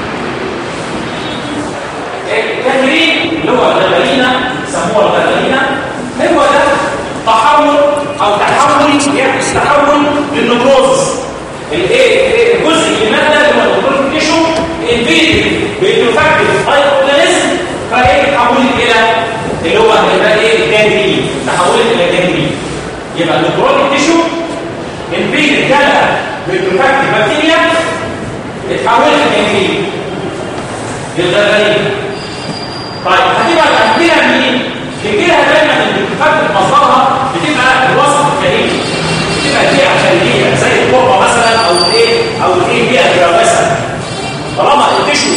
التمرين اللي هو الغبرينة سموها الغبرينة هو ده تحول او تحول يعني تحول للنبروز الايه الجزء اللي مادة اللي هو النبروز تيشو انفيدد بيتفكت ايروبلانيزم فايه تحولت الى اللي هو هيبقى ايه الجانجرين تحولت الى جانجرين يبقى النبروز تيشو انفيدد كانت بيتفكت بكتيريا اتحولت لجانجرين للغبرينة طيب هتبقى هتجيلها منين؟ بتجيلها دايما ان بتفكر مصدرها بتبقى الوسط الخارجي بتبقى بيئه خارجيه زي التربه مثلا او الايه او الايه بيئه ملوثه طالما التشو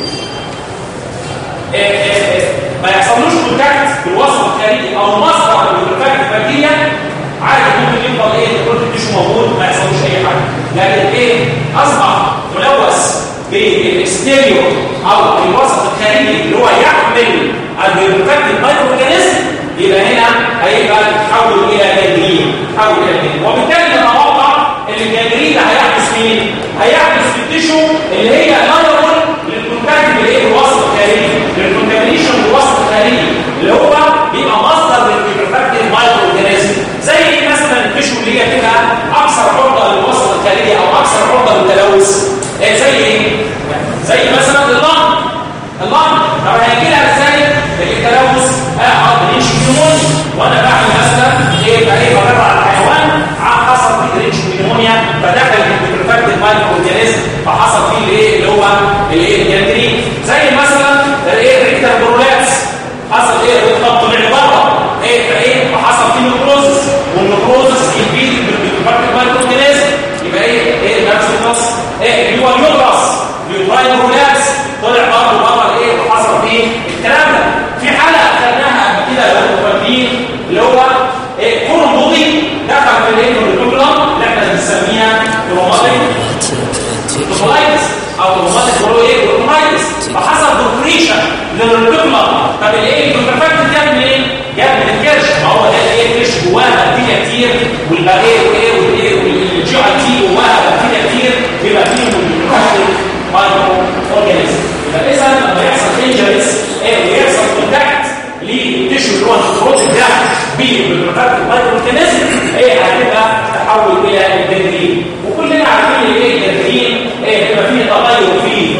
ما يحصلوش كونتاكت بالوسط الخارجي او مصدر للكونتاكت البكتيريا عادي ممكن يفضل ايه كل التشو موجود ما يحصلوش اي حاجه لكن ايه اصبح ملوث بالاكستيريور او الوسط الخارجي اللي هو يحمل البيروفاكت المايكرو اورجانيزم يبقى هنا هيبقى تتحول الى جنين تتحول الى جنين وبالتالي نتوقع ان الجانجرين ده هيحدث مين هيحدث في التيشو اللي هي لايبل للكونتاكت اللي هي الوسط الخارجي للكونتامينيشن بالوسط الخارجي اللي هو بيبقى مصدر للريفراكتيف مايكرو اورجانيزم زي ايه مثلا التيشو اللي هي بتبقى اكثر عرضه للوسط الخارجي او اكثر عرضه للتلوث إيه زي ايه زي مثلا اللنج اللنج طب هيجي لها ازاي التلوث اقعد رينش نيمونيا وانا بعمل مثلا ايه بقى ايه بجرب على الحيوان حصل فيه رينش نيمونيا فدخل في الريفراكتيف مايكرو اورجانيزم فحصل فيه الايه اللي هو الايه الجنجرين زي مثلا الايه ريكتر برولابس حصل ايه الخط طلع بره ايه فايه فحصل فيه نكروزس والنكروزس يبيد بالريفراكتيف مايكرو اورجانيزم يبقى ايه ايه نفس النص ايه اللي هو اليوترس اليوتراين برولابس طلع برضه بره ايه وحصل فيه الكلام ده في حلقه خدناها قبل كده لو انتم فاكرين اللي هو ايه كورن بودي دخل في الايه الريتوكلام اللي احنا بنسميها كروماتيك كروماتيكس او كروماتيك برو ايه كروماتيكس فحصل دوكريشن للريتوكلام طب الايه الكونترفاكت جاب منين؟ جاب من الكرش ما هو ده ايه الكرش جواها بكتيريا كتير والباقيه وايه والايه والجي اي تي جواها بكتيريا كتير بيبقى فيه الكونترفاكت مايكرو اورجانيزم يبقى اذا لما يحصل انجريز ايه ويحصل كونتاكت للتيشو اللي هو النكروتيك ده بالكونتاكت مايكرو اورجانيزم ايه هتبقى تحول الى الجنجرين وكلنا عارفين ان ايه الجنجرين ايه بيبقى فيه تغير في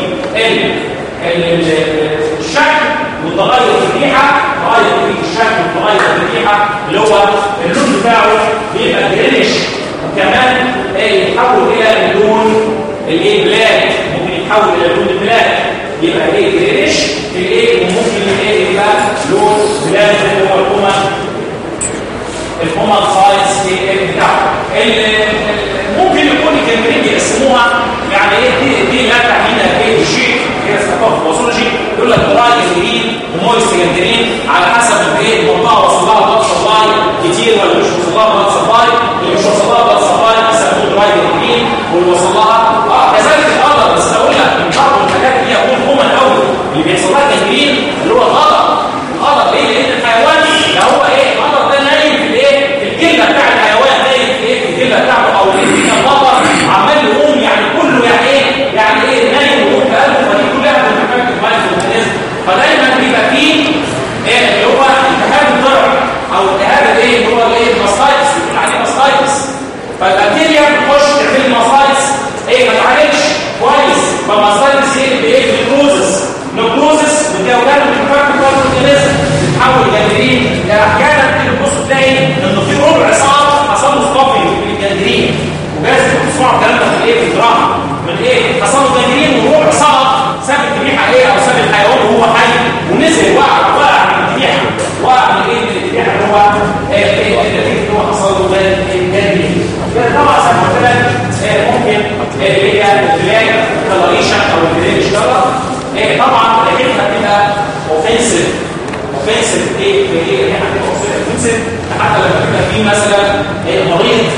الشكل والتغير في الريحه تغير في الشكل والتغير في الريحه اللي هو اللون بتاعه بيبقى جرينش وكمان ايه يتحول الى اللون الايه بلاك ممكن يتحول الى لون البلاك يبقى ايه جرينش في الايه وممكن ايه يبقى لون بلاك اللي هو الكوما الكوما سايز بتاعه ممكن يكون الجنبين بيقسموها يعني ايه دي دي لا تعنينا ايه شيء هي ثقافه باثولوجي يقول لك دراي جنجرين ومويست جنجرين على حسب الايه المنطقه وصل لها بلاد سبلاي كتير ولا مش وصل لها بلاد سبلاي اللي مش وصل لها بلاد سبلاي بيسموه دراي جنجرين واللي وصل لها اه كذلك الغدر بس اقول لك من بعض الحاجات دي اقول كومن قوي اللي بيحصل لها جنجرين اللي هو الغدر الغدر ليه؟ لان الحيوان ده هو ايه الغدر ده نايم في الايه؟ في الجلده بتاع الحيوان نايم في ايه؟ في الجلده بتاعته او في الغدر عمال يقوم يعني كله يعني ايه؟ يعني ايه نايم ويقوم في قلبه فدي كلها بتفكر مايكرو اورجانيزم فدايما بيبقى فيه ايه اللي هو التهاب الضرع او التهاب الايه اللي هو الايه الماستايتس بيقول عليه ماستايتس فالبكتيريا بتخش تعمل ماستايتس ايه ما تعالجش كويس فالماستايتس ايه بايه بالكروزس الكروزس بتجاوبات بتفكر مايكرو اورجانيزم بتتحول جنجرين احيانا تبص تلاقي انه في ربع ساعه حصل له ستوبنج من الجنجرين وجايز تسمعوا الكلام ده في الايه في الدراما من ايه حصل له جنجرين وربع ساعه ساب الذبيحه ايه او ساب الحيوان وهو حي ونزل وقع وقع من الذبيحه وقع من ايه من الذبيحه اللي هو ايه ايه النتيجه اللي هو حصل له ده الجنجرين طبعا زي ما قلت لك ممكن اللي هي البلاك كلاريشن او البلاك اشتغل ايه طبعا ريحتها بتبقى اوفنسيف اوفنسيف ايه في ايه ريحه بتبقى اوفنسيف حتى لما تبقى في مثلا مريض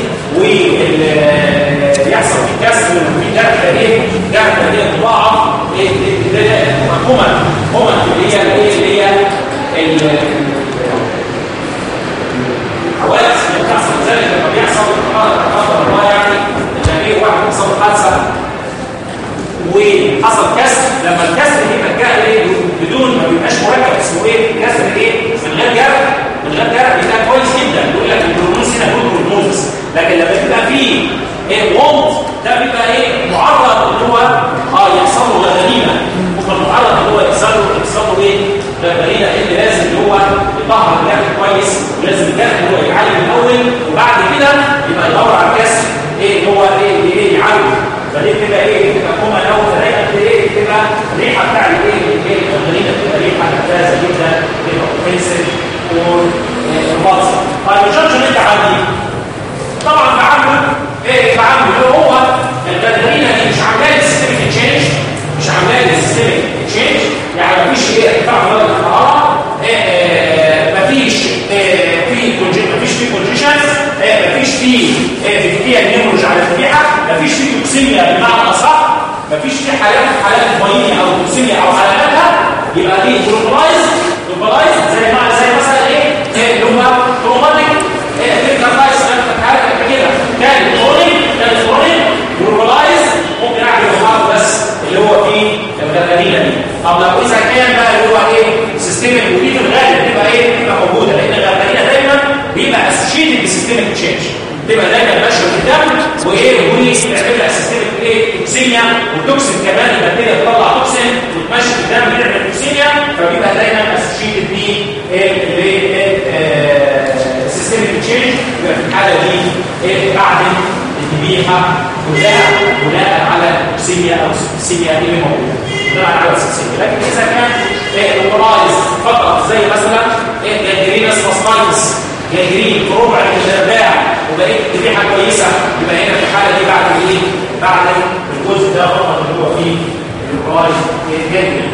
ويحصل في كسر وفي جرح ايه جرح ايه مضاعف ايه ده هما هما اللي هي الايه اللي هي الحوادث اللي بتحصل ذلك لما بيحصل قدر الله يعني لما ايه واحد حصل حادثه وحصل كسر لما الكسر يبقى جاء ايه بدون ما بيبقاش مركب اسمه ايه كسر ايه من غير جرح من غير جرح بيبقى كويس جدا يقول لك البرونوس هنا كله برونوس لكن لما بيبقى فيه ايه وونت ده بيبقى ايه معرض ان هو اه يحصل له غدرينه ممكن معرض ان هو يحصل له يحصل له ايه غدرينه اللي لازم ان هو يطهر الجرح كويس ولازم الجرح هو يعالج الاول وبعد كده يبقى يدور على الكسر ايه هو ايه ايه يعالجه فدي بتبقى ايه بتبقى كوما الاول فدايما ايه بتبقى الريحه بتاع الايه الايه الغدرينه بتبقى ريحه ممتازه جدا بتبقى اوفنسيف ومالصه طيب الجنشن انت عندي طبعا بعمل ايه بعمل اللي هو الغدرينه دي مش عامله لي سيستميك تشينج مش عامله لي سيستميك تشينج يعني مفيش ايه ارتفاع في درجه الحراره مفيش في مفيش في كونجيشنز مفيش في فيكتيا نيمورج على الذبيحه مفيش في توكسيميا بمعنى اصح مفيش في حالات حالات مبينه او توكسيميا او علاماتها يبقى دي جلوكولايز جلوكولايز زي ما زي مثلا ايه اللي هو كروماتيك ايه الجلوكولايز حاجه كده كان كرونيك كان طب لو اذا كان بقى اللي هو ايه سيستمك ودي في الغالب بتبقى ايه بتبقى موجوده لان الغربانيه دايما بيبقى اسوشيتد بسيستمك تشينج تبقى دايما ماشيه في الدم وايه ودي بتعمل لها سيستمك ايه توكسينيا وتوكسين كمان يبقى كده تطلع توكسين وتمشي في الدم تعمل توكسينيا فبيبقى دايما اسوشيتد ب سيستمك تشينج يبقى في الحاله دي ايه بعد الذبيحه كلها بناء على التوكسينيا او السيستميا اللي موجوده بناء على السيستميا لكن اذا كان الورايز فقط زي مثلا جانجرينس ماستايتس جانجرين في ربع الارباع وبقيت ذبيحه كويسه يبقى هنا في الحاله دي بعد ايه؟ بعد الجزء ده فقط اللي هو فيه الورايز جانجرين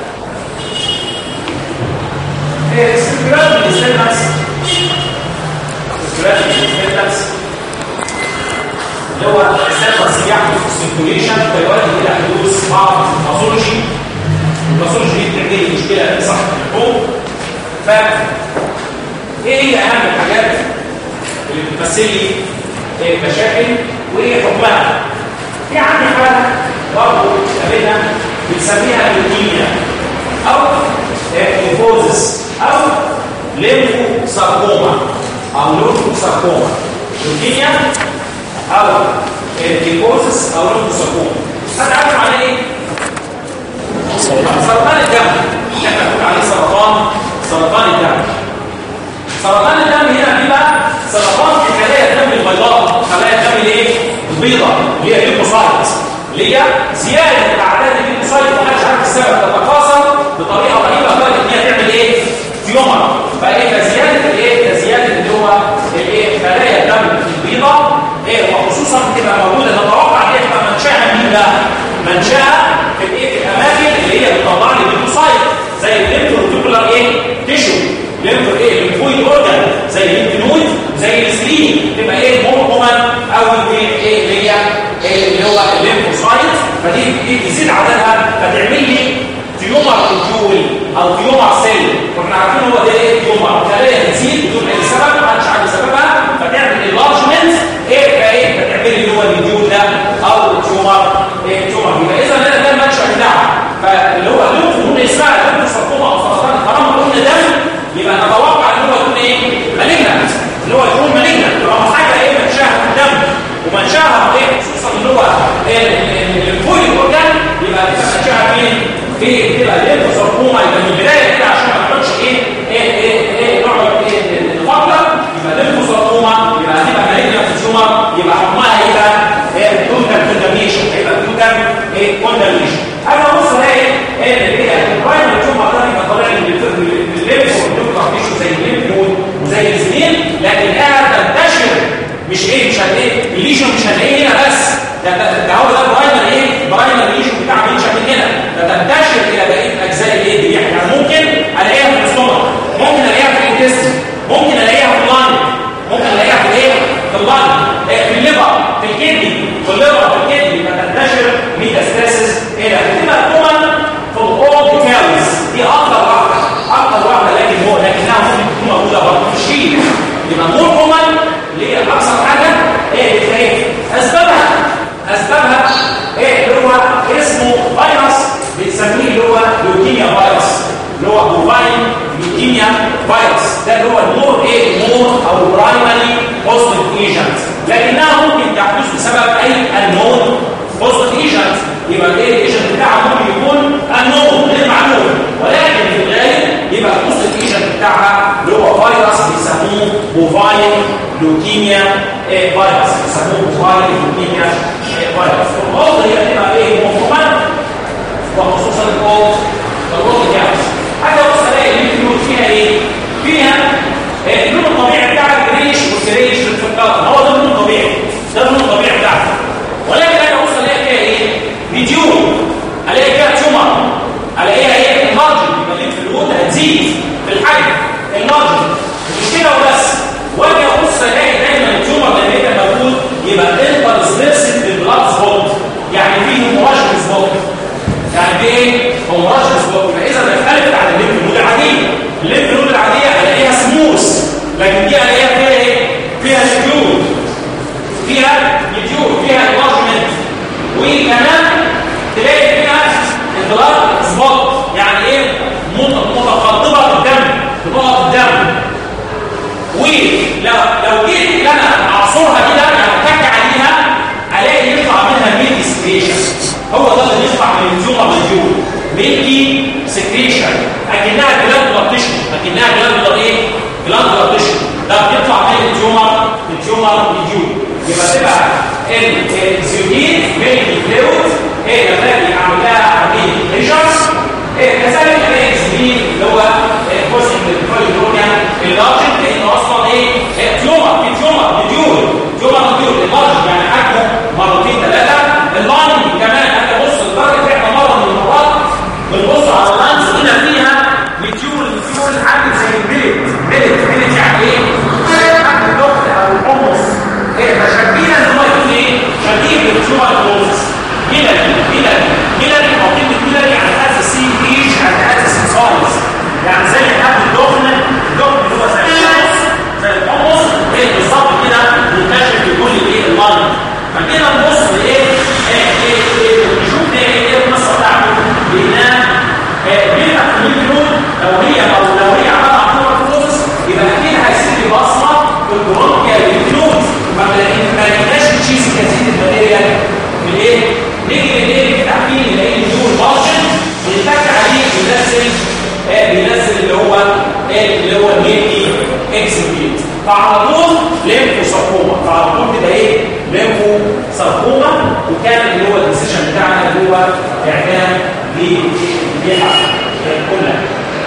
استقرار الستيتس استقرار الستيتس اللي هو الستيتس بيحدث في السيركوليشن فيؤدي الى حدوث بعض الباثولوجي الباثولوجي دي بتعمل لي مشكله في صحه الحقوق ف ايه هي اهم الحاجات اللي بتمثل لي مشاكل وايه حكمها في عندي حاله برضه قابلها بنسميها اللوكيميا او ليفوزس او ليمفو ساركوما او ليمفو ساركوما لوكيميا او ليفوزس او ليمفو ساركوما هذا عارف معناه ايه سرطان الدم احنا بنقول عليه سرطان سرطان الدم سرطان الدم هنا بيبقى سرطان في خلايا الدم البيضاء خلايا الدم الايه البيضاء اللي هي الليمفوسايت اللي هي زياده اعداد الليمفوسايت محدش عارف السبب تتكاثر بطريقه رهيبه لدرجه ان هي تعمل ايه تيومر فايه زياده الايه زياده اللي هو الايه خلايا الدم البيضاء ايه وخصوصا بتبقى موجوده نتوقع ان هي تبقى منشاها مين بقى منشاها في الايه في الاماكن اللي هي بتطلع لي الليمفوسايت زي الليمفوتيكولار ايه تيشو ليمفو ايه ليمفويد اورجان زي الليمفنود زي السليم تبقى ايه مور كومن او ايه اللي هي اللي هو الليمفوسايت فدي دي بيزيد عددها فتعمل لي تيومر كنترول او تيومر سيل واحنا عارفين هو ده ايه تيومر خلايا تزيد بدون اي سبب محدش عارف سببها فتعمل انلارجمنت ايه فايه فتعمل لي اللي هو النيوم ده او تيومر ايه تيومر يبقى اذا ده ده المنشا بتاعها فاللي هو الليمف اسمها الليمف ساركوما او سرطان طالما قلنا دم يبقى نتوقع ان هو يكون ايه مالجنت اللي هو يكون مالجنت طالما حاجه ايه منشاها في الدم ومنشاها ايه خصوصا اللي هو الفويل اورجان يبقى منشاها فين في كده الليمف ساركوما يبقى من البدايه كده عشان ما تقعدش ايه ايه ايه ايه نقعد ايه نفكر يبقى الليمف ساركوما يبقى هتبقى مالجنت تيومر يبقى حكمها هيبقى ايه توتال كوندامنيشن هيبقى توتال ايه كوندامنيشن انا بص الاقي ايه اللي هي البرايمري تيومر ده يبقى طالع لي الليمف والنيوكلير تيشو زي الليمف نود وزي الزميل لكن قاعد تنتشر مش ايه مش هتلاقيه الليجن مش هتلاقيه هنا بس ده ده, ده هو ده البرايمري ايه البرايمري ليجن بتاع بينشا من هنا ده تنتشر الى بقيه اجزاء الايه الذبيحه يعني ممكن الاقيها في الاستومك ممكن الاقيها في الانتستين ممكن الاقيها في اللانج ممكن الاقيها في الايه في اللانج في الليفر في الكدني في الليفر في الكدني فتنتشر ميتاستاسيس الى بتبقى كومن في الاول ديتيلز دي اكتر واحده اكتر واحده لكن هو لكنها ممكن تكون موجوده برضه في الشيء يبقى مور كومن اللي هي اكثر حاجه ايه ايه اسبابها اسبابها ايه اللي هو اسمه فيروس بنسميه اللي هو لوكيميا فيروس اللي هو بوفاين لوكيميا فيروس ده اللي هو المور ايه مور او برايمري بوزيتيف ايجنت لكنها ممكن تحدث بسبب اي انون بوزيتيف ايجنت يبقى الايه الايجنت بتاعها ممكن يكون انون غير معلوم ولكن في الغالب يبقى البوزيتيف ايجنت بتاعها اللي هو فيروس بيسموه بوفاين لوكيميا إيه فيروس بيسموه بوفاين لوكيميا إيه فيروس الغلط هي بتبقى ايه مفهومه وخصوصا الغلط الغلط يعني حاجه بص الاقي اللي فيها ايه فيها اللون الطبيعي بتاعها جريش والجريش في الكارت هو ده اللون الطبيعي ده اللون الطبيعي بتاعها ولكن انا بص الاقي فيها ايه مديون الاقي فيها تيومر الاقيها ايه المارجن يبقى اللي في الوود هتزيد في الحجم المارجن مش كده وبس واجي ابص الاقي دايما التيومر لما يبقى موجود يبقى انتر سبيرسد بالبلاد سبوت يعني فيه هيموراجيك سبوت يعني في ايه هيموراجيك جيت لو لو جيت انا اعصرها كده يعني اتك عليها الاقي يطلع منها ميلكي سكريشن هو ده اللي بيطلع من التيومر مديول ميلكي سكريشن اكنها جلاند تيشو اكنها جلاند ايه جلاند تيشو ده بيطلع من التيومر التيومر مديول يبقى تبقى الزيوتين ميلكي فلويد هي لما اجي اعمل لها عمليه بريشر كذلك الاقي الزميل اللي هو جزء من الفايبروميا اللارجن لانه اصلا ايه تيومر في تيومر مديول تيومر مديول اللارج يعني حجمه مرتين ثلاثه اللاين كمان انا بص لدرجه احنا مره من المرات بنبص على اللانز هنا فيها مديول مديول عامل زي البلد بلد بلد يعني ايه؟ حجم الضغط او الحمص فشبينا ان هو يكون ايه؟ شبيه بالتيومر كلوزس هنا هنا هنا موقف كده يعني هذا السي ايج يعني هذا السايز يعني زي حد الدخن الدخن اللي هو زي الحمص زي الحمص ايه بالظبط كده منتشر في كل الايه اللاين فكده نبص لايه ايه ايه ايه نشوف ايه ايه القصه بتاعته بينام بيفتح في الميكرو لو هي او لو هي عماله عطوره كلوز يبقى اكيد هيسيب بصمه في البرونكيال الكلوز ما لقيناش تشيز كثير الماتيريال من ايه؟ نيجي للايه التحليل نلاقي الجول مارجن بيتك عليه بينزل آه بينزل اللي هو آه اللي هو الميلكي اكسبيت فعلى طول ليمفو ساركوما فعلى طول كده ايه ليمفو ساركوما وكان اللي هو الديسيشن بتاعنا اللي هو اعدام للجهه كلها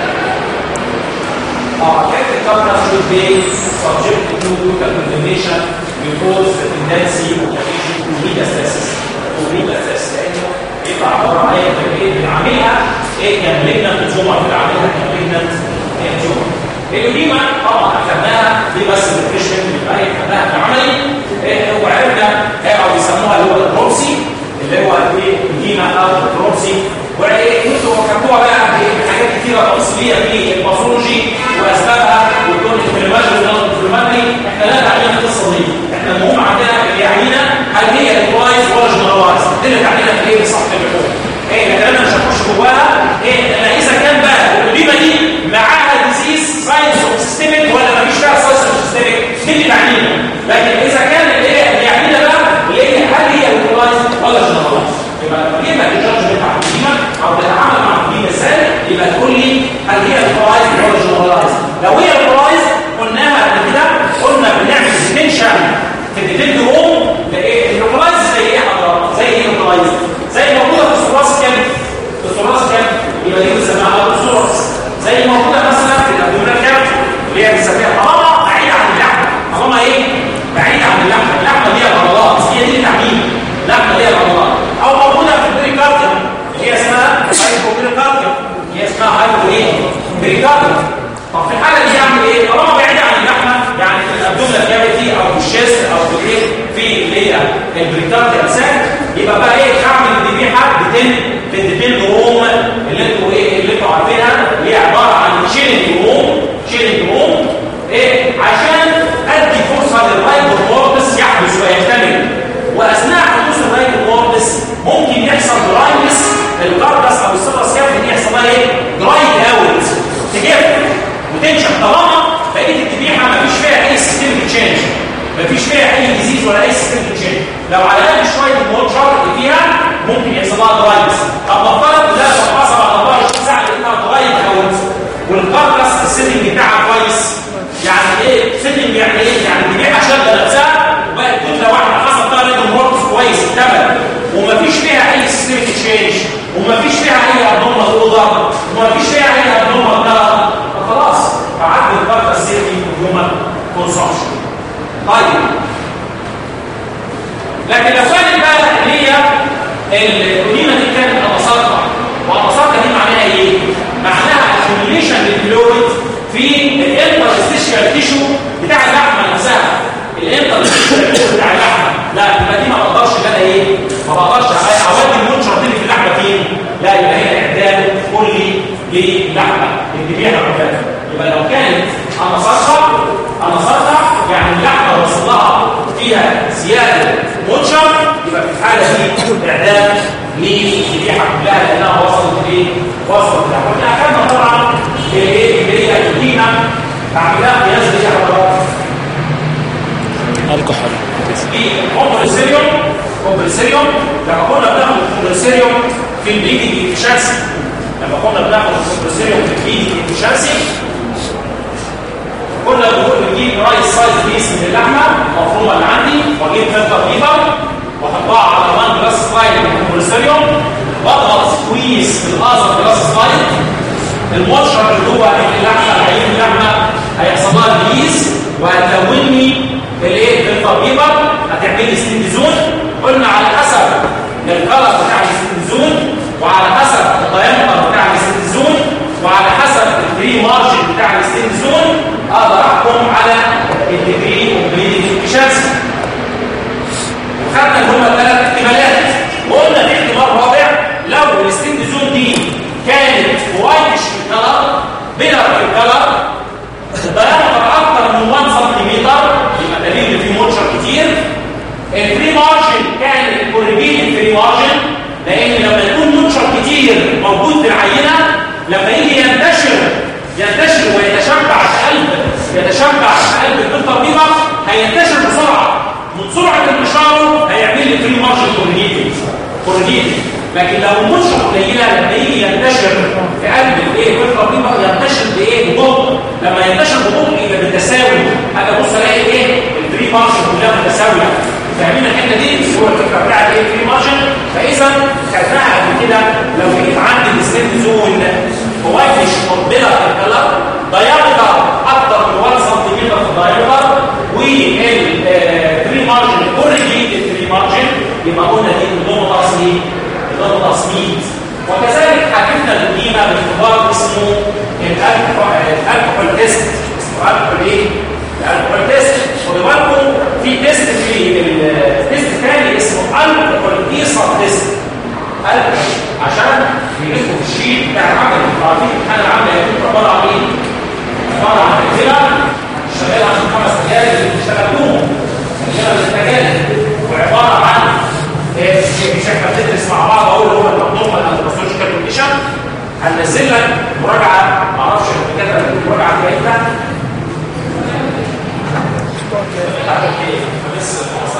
اه كيف الكابتن should be subject to local condemnation because the tendency of the patient to metastasis to metastasis لانه يبقى عباره عن ايه ايه بنعملها ايه كمالجنت تيومر بنعملها كمالجنت تيومر القديمه طبعا اخذناها دي بس الريفريشمنت بيبقى ايه خدناها كعملي ايه وعرفنا او بيسموها اللي هو البروكسي اللي هو ايه القديمه او البروكسي وايه كنتوا فكرتوها بقى بحاجات كتيره تفصيليه في الباثولوجي واسبابها والكون الانفلاماتوري والانفلاماتوري احنا لا نعنينا القصه دي احنا المهم عندنا اللي يعنينا هل هي الكوايز ولا جنرالايز دلت علينا في ايه صح الحكم ايه لكن انا مش هخش جواها ايه انا اذا كان بقى القديمه دي معاها ديزيز ساينس اوف سيستميك ولا مفيش فيها ساينس اوف سيستميك دي اللي تعنينا لكن اذا كان اللي هي اللي يعنينا بقى اللي هي هل هي الكوايز ولا جنرالايز يبقى لما الجادج بتاع القديمه او بتتعامل مع القديمه ازاي يبقى تقول لي هل هي الكوايز ولا جنرالايز لو هي الكوايز قلناها قبل كده قلنا بنعمل ديتنشن في الديتنت روم لايه الكوايز زي ايه حضرتك زي ايه الكوايز زي موجوده في الثراس كام في الثراس كام يبقى دي بنسميها الثراس زي موجوده مثلا في الابدومينال كام اللي هي بنسميها طالما بعيده عن اللحم طالما ايه بعيده عن اللحم اللحمه دي العضلات هي دي التعميم اللحمه دي العضلات او موجوده في البريكارديوم اللي هي اسمها هايبوبريكارديوم هي اسمها هايبو ايه بريكارديوم طب في الحاله دي يعمل ايه طالما بعيده عن اللحمه يعني في الابدومينال كافيتي او في الشيست او في الايه في اللي هي البريكارديوم ساك يبقى بقى ايه اعمل ذبيحه بتن في الديتيل روم اللي انتوا ايه اللي انتوا عارفينها اللي هي عباره عن شيلنج روم شيلنج روم ايه عشان ادي فرصه للرايبومورتس يحدث ويكتمل واثناء حدوث الرايبومورتس ممكن يحصل دراينس الكاربس او السيرس كافيتي يحصل لها ايه دراي اوت تجف وتنشف طالما بقيه الذبيحه مفيش فيها اي سيستمك تشينج مفيش فيها اي ديزيز ولا اي سيستمك تشينج لو على الاقل شويه الموتشر اللي فيها ممكن يحصل لها دراينس طب نفترض ده حصل على 24 ساعه لقيتها دراي اوت والكاربس السيتنج بتاعها كويس يعني ايه سيتنج يعني ايه يعني الذبيحه شاده نفسها وبقت كتله واحده حصل فيها ريد مورتس كويس اكتمل ومفيش فيها اي سيستمك تشينج ومفيش فيها اي ابنورمال اوضه ومفيش فيها اي ابنورمال نار فخلاص فعدي الكاربس سيتنج هيومن كونسومشن طيب لكن لو كانت بقى اللي هي القديمه دي كانت انصارها وانصارها دي معناها ايه؟ معناها اكيوميليشن للفلويد في الانترستيشال تيشو بتاع اللحمه نفسها الانترستيشال تيشو بتاع اللحمه لا يبقى دي ما بقدرش ان انا ايه؟ ما بقدرش اودي المنشر دي في اللحمه فين؟ لا يبقى هي اعداد كلي للحمه الذبيحه كلها يبقى لو كانت انصارها انصارها يعني اللحمه وصل لها فيها زياده منشر يبقى في الحاله دي اعداد للذبيحه كلها لانها وصلت لايه؟ وصلت لها واحنا اخذنا طبعا ايه اللي هي القيمه عملناها قياس ليها الكحول الكومبرسيريوم كومبرسيريوم لما كنا بناخد الكومبرسيريوم في البليدنج انفشانسي لما كنا بناخد الكومبرسيريوم في البليدنج انفشانسي كنا بنقول بنجيب رايس سايز بيس من اللحمه المفرومه اللي عندي واجيب فلتر ليفر واحطها على وان جلاس سلايد من الكومبرسيريوم واضغط سكويز في الاذر جلاس سلايد المشرب اللي جوه اللحمه هيجيب اللحمه هيحصل لها بيس وهتكون لي الايه التربيبه هتعمل لي ستينديزون قلنا على حسب الكلر بتاع الستينديزون وعلى حسب الدايمتر بتاع الستينديزون وعلى حسب الدري مارجن بتاع الستينديزون اقدر احكم على الديجري اوبليدنج افشنسي وخدنا اللي هم ثلاث احتمالات وقلنا في احتمال رابع لو الستينديزون دي كانت وايتش في الكلر بيلر في الكلر الدايمتر اكتر من 1 سم يبقى دليل ان في مونشر كتير الفري مارجن كان كوريجيتد فري مارجن لان لما يكون مونشر كتير موجود في العينه لما يجي ينتشر ينتشر ويتشبع في قلب يتشبع في قلب التربيبه هينتشر بسرعه من سرعه انتشاره هيعمل لي فري مارجن كوريجيتد كوريجيتد لكن لو المنشأ قليله لما يجي ينتشر في قلب الايه في التربيبه ينتشر بايه ببطء لما ينتشر ببطء يبقى بالتساوي انا بص الاقي ايه الفري مارجن كلها متساويه فاهمين الحته دي هو الفكره بتاعت ايه الفري مارجن فاذا خدناها قبل كده لو لقيت عندي السليم زون وايتش مقبله في الكلر دايمتر اكتر من 1 سم في الدايمتر والفري مارجن كوريجيتد فري مارجن يبقى قلنا دي نظام تصميم نظام تصميم وكذلك حكمنا القيمه باختبار اسمه الالكحول تيست اسمه الكحول ايه؟ الالكحول تيست خدوا بالكم في تيست في التيست الثاني اسمه الكحول ايسر تيست عشان يجيبوا في الشيت بتاع العمل عارفين الامتحان العمل هيكون عباره عن ايه؟ عباره عن امثله شغال عشان خمس دقائق اللي بتشتغلوهم امثله للتجارب وعباره عن مش احنا بندرس مع بعض اقول هو المقدوم ولا البروفيشنال كونديشن هننزل لك مراجعه ما اعرفش كده المراجعه دي امتى خميس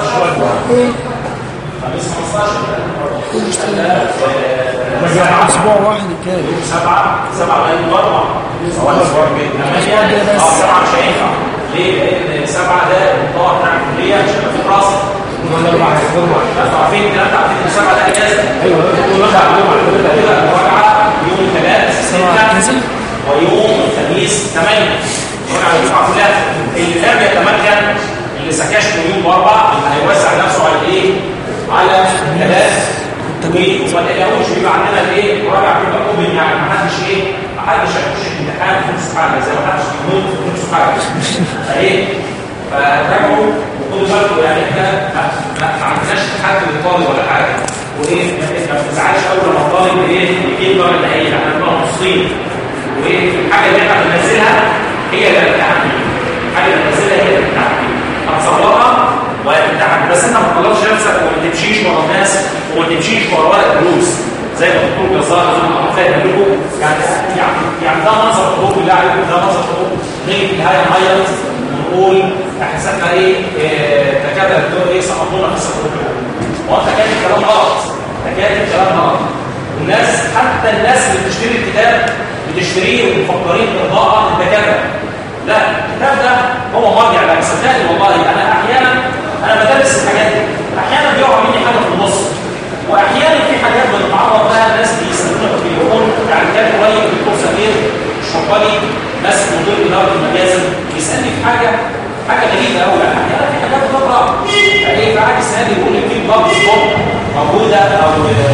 15 اسبوع واحد كام يوم 7 7 لغايه الاربع هو الاسبوع الجاي اه 7 مش هينفع ليه؟ لان 7 ده الطاقه بتاع الكليه عشان في دراسه الاربع انتوا عارفين الكلام ده عارفين ان 7 ده اجازه ايوه المراجعه يوم 3 6 ويوم الخميس 8 المراجعه الدفعه كلها اللي لم يتمكن اللي سكاش من يوم اربع اللي هيوسع نفسه على ايه؟ على ثلاث وما تقلقوش بيبقى عندنا الايه مراجعه بتبقى اوبن يعني ما حدش ايه ما حدش هيخش الامتحان في نص حاجه زي ما حدش بيموت في نص حاجه فايه فراجعوا وخدوا بالكم يعني احنا ما عندناش تحدي للطالب ولا حاجه وايه ما تزعلش اول ما الطالب ايه يجيب درجه نهائيه احنا بنبقى مبسوطين وايه الحاجه اللي احنا بننزلها هي اللي بتاعتنا الحاجه اللي بننزلها هي اللي بتاعتنا هتصورها وهتمتحن بس انت ما تطلعش نفسك وما تمشيش ورا الناس وما تمشيش ورا ورق الدروس زي ما الدكتور جزار فاهم لكم يعني يعني يعني ده منظر خروج بالله عليكم ده منظر خروج نيجي في النهايه نعيط ونقول احساسنا ايه تكاد الدكتور ايه سقطونا في الصفر وانت كاتب كلام غلط انت كاتب كلام غلط والناس حتى الناس اللي بتشتري الكتاب بتشتريه ومفكرين ارضاء الدكاتره لا الكتاب ده هو مرجع بقى صدقني والله انا احيانا انا بدرس الحاجات دي احيانا بيقع مني حاجه في النص واحيانا في حاجات بنتعرض لها الناس بيسالونا في التليفون يعني كان قريب دكتور سمير الشرطاني ماسك مدير اداره المجازر بيسالني في حاجه حاجه غريبه قوي يعني احيانا في حاجات بتطلع فايه فقعد يسالني يقول لي في بلاد سبوت موجوده او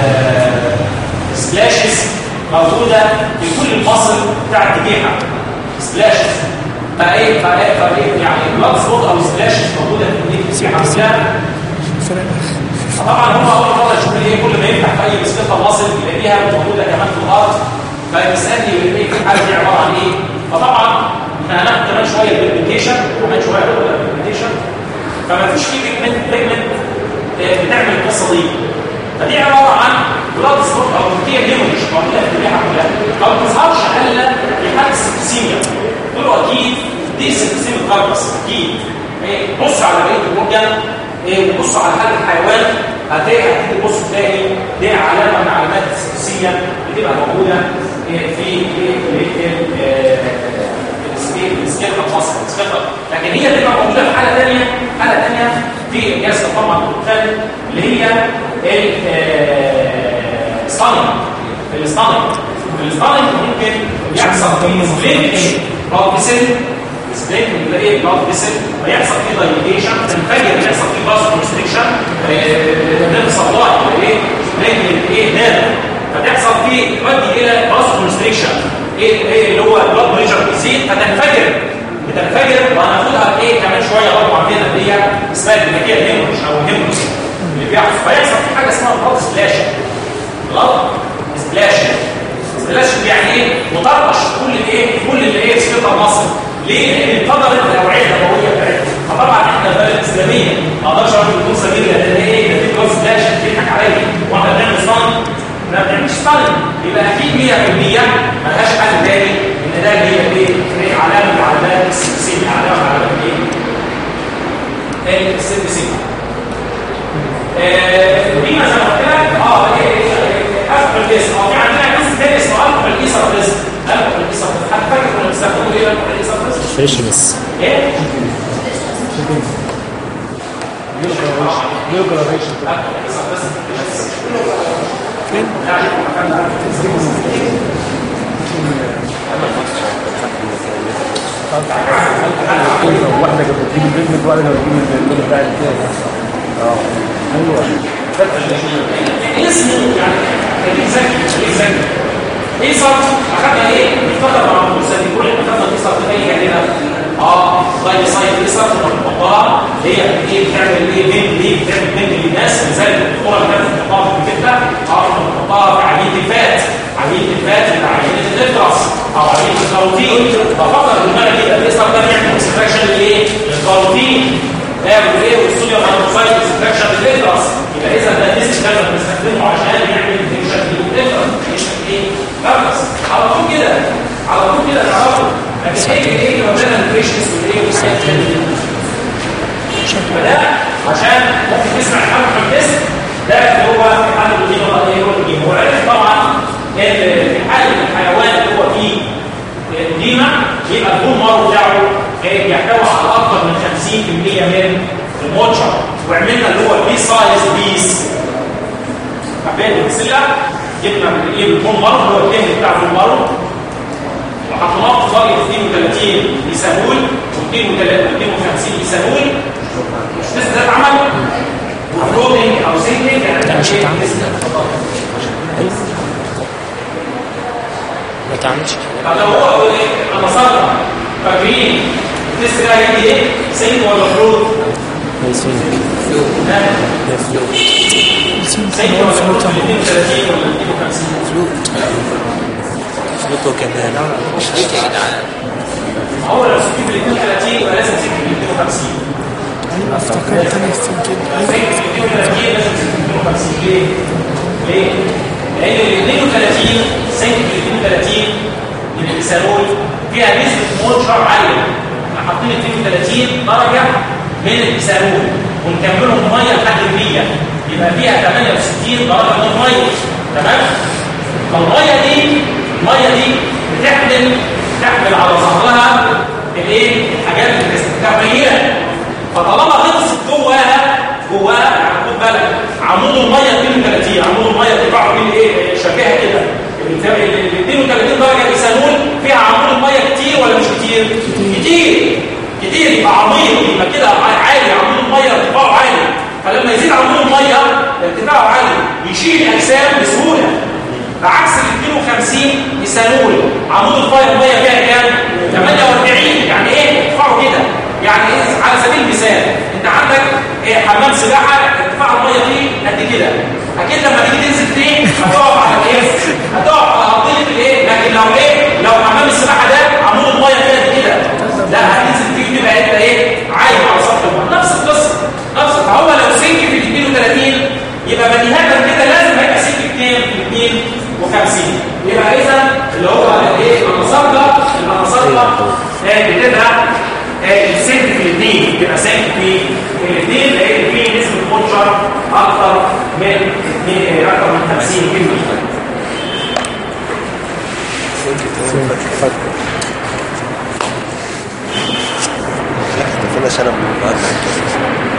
سبلاشز موجوده في كل المصل بتاع التجيحه سبلاشز فايه فايه فايه يعني بلاد سبوت او سبلاشز موجوده في التجيحه كلها طبعا هم اول مره يشوف ايه كل ما يفتح في اي بسكه مصل يلاقيها موجوده كمان في الارض فيسالني يقول ايه الحاله دي عباره عن ايه فطبعا احنا هناخد كمان شويه بالبيتيشن كمان شويه بالبيتيشن فما فيش في بيجمنت بيجمنت بتعمل القصه دي فدي عباره عن بلاد سبوت او بروتين هيموريج موجوده في الريحه كلها ما بتظهرش الا في حاله السبسيميا دول اكيد دي سبسيميا كاربس اكيد ايه بص على بقيه الاورجان ايه وبص على حاله الحيوان هتلاقي هتيجي تبص تلاقي دي علامه من العلامات السياسيه بتبقى موجوده إيه في السكيل المصري السكيل لكن هي بتبقى موجوده في حاله ثانيه حاله ثانيه في الجهاز طبعا الثالث اللي هي الستانينج الستانينج الستانينج ممكن يحصل في سبلينج بلاد فيسل سبلينج بنلاقي بلاد فيسل ويحصل فيه دايليتيشن تنفجر يحصل فيه باز كونستريكشن نفس الله ايه سبلينج ايه نادر فتحصل فيه تؤدي الى باز كونستريكشن ايه ايه اللي هو البلاد بريشر بيزيد فتنفجر بتنفجر وهناخدها ايه كمان شويه برضه عندنا اللي هي اسمها البكتيريا هيموريج او هيموريج اللي بيحصل فيحصل في حاجه اسمها بلاد سبلاشن بلاد سبلاشن سبلاشن يعني ايه مطرطش كل الايه كل اللي ايه سكتر مصر ليه؟ لان انفجرت الاوعيه الدمويه بتاعتها فطبعا احنا البلد الاسلاميه ما اقدرش اقول بدون سبيل لان ايه ده في بلاد سبلاشن بيضحك عليا واحنا بنعمل صنع ما بنعملش صنع يبقى اكيد 100% ملهاش حل تاني ان ده اللي هي ايه علامه من علامات السياسيه علامه من علامات ايه؟ السن سن دي مثلا قلت لك اه افضل الجسم اه في عندنا جزء ثاني اسمه افضل الايسر ريسك افضل الايسر ريسك حد فاكر كنا بنستخدمه ايه افضل الايسر ريسك؟ فريشنس ايه؟ يوجرافيشن افضل الايسر ريسك فين؟ واحده كانت بتجيب البيزنس واحده كانت بتجيب البيزنس بتاع الثاني اه ايوه اسمه يعني خليك ذكي خليك ذكي ايسر اخذنا ايه؟ نفتكر مع الموسى دي كل ما اخذنا ايسر في اي كلمه اه لايف سايد ايسر بنحطها اللي هي ايه بتعمل ايه بنت ليه بتعمل بنت للناس زي الدكتوره اللي كانت بتحطها في الكتله اه بنحطها في عمليه الفات عمليه الفات بتاع عمليه الاترس او عمليه الكاروتين ففكر دماغك كده الايسر ده بيعمل اكستراكشن لايه؟ للكاروتين ده والايه والصوديوم هيدروكسيد اكستراكشن للاترس يبقى اذا ده الناس اللي بنستخدمه عشان يعمل انفكشن للاترس ايه؟ فبس على طول كده على طول كده تعرفوا لكن ايه ايه اللي مبنى البريشنس والايه والحاجات فده عشان ممكن تسمع الحمل في الجسم ده اللي هو في حال الروتين ولا ايه هو الجيم هو عرف طبعا ان في حال الحيوان اللي هو فيه ديما يبقى البول مارو بتاعه بيحتوي على اكثر من 50% من الموتشر وعملنا اللي هو البي سايز بيس حبيت السله جبنا من ايه البول مارو اللي هو الدهن بتاع البول مارو وحطيناه في درجه 32 بيسانول و52 بيسانول مش لسه ده اتعمل وفلوتنج او سينكينج يعني لا، مش إيه؟ اتعمل. لسه. ما تعملش طب لو هو هو ايه انا صدق فاكرين التست ده هيجي ايه سينك ولا فلوت هيسون ها يفلو سينك ولا فلوت في 32 ولا 52 فلوتو كمان ما هو لو سكيت في 32 يبقى لازم سكيت في 52 ايوه افتكرت انا السنتين سكيت في 32 لازم سكيت في 52 ليه؟ ليه؟ لان ال 32 سكيت في 32 من الايثانول فيها نسبه موتشر عاليه احنا حاطين 32 درجه من الايثانول ونكملهم ميه لحد 100 يبقى فيها 68 درجه من الميه تمام؟ فالميه دي الميه دي بتحمل تحمل على ظهرها الايه الحاجات اللي بتستخدمها فطالما خلصت جواها جواها يعني خد بالك عمود الميه 32 عمود الميه بتاعه دي ايه شبيهه كده ال 32 درجه ايثانول فيها عمود الميه كتير ولا مش كتير؟ كتير كتير يبقى عميق يبقى كده عالي عمود الميه ارتفاعه عالي فلما يزيد عمود الميه ارتفاعه عالي يشيل الاجسام بسهوله بعكس ال 52 ايثانول عمود الفاير ميه فيها كام 48 يعني ايه ارتفاعه كده يعني ايه على سبيل المثال انت عندك إيه حمام سباحه ارتفاع الميه فيه قد كده اكيد لما تيجي تنزل فيه هتقف على ايه هتقف على ارضيه الايه لكن لو ايه لو حمام السباحه ده عمود الميه فيه قد كده لا هتنزل فيه تبقى انت ايه عايم على سطح الميه نفس القصه نفس فهو لو سنك في ال 32 يبقى بني ادم كده لازم هيبقى سنك كام في 52 يبقى اذا اللي هو الايه المصادره المصادره بتبقى السنك في الاثنين يبقى سانك في الاثنين لان في نسبه مونشر اكثر من اتنين- اكثر من 50 كيلو احنا سنة من بعد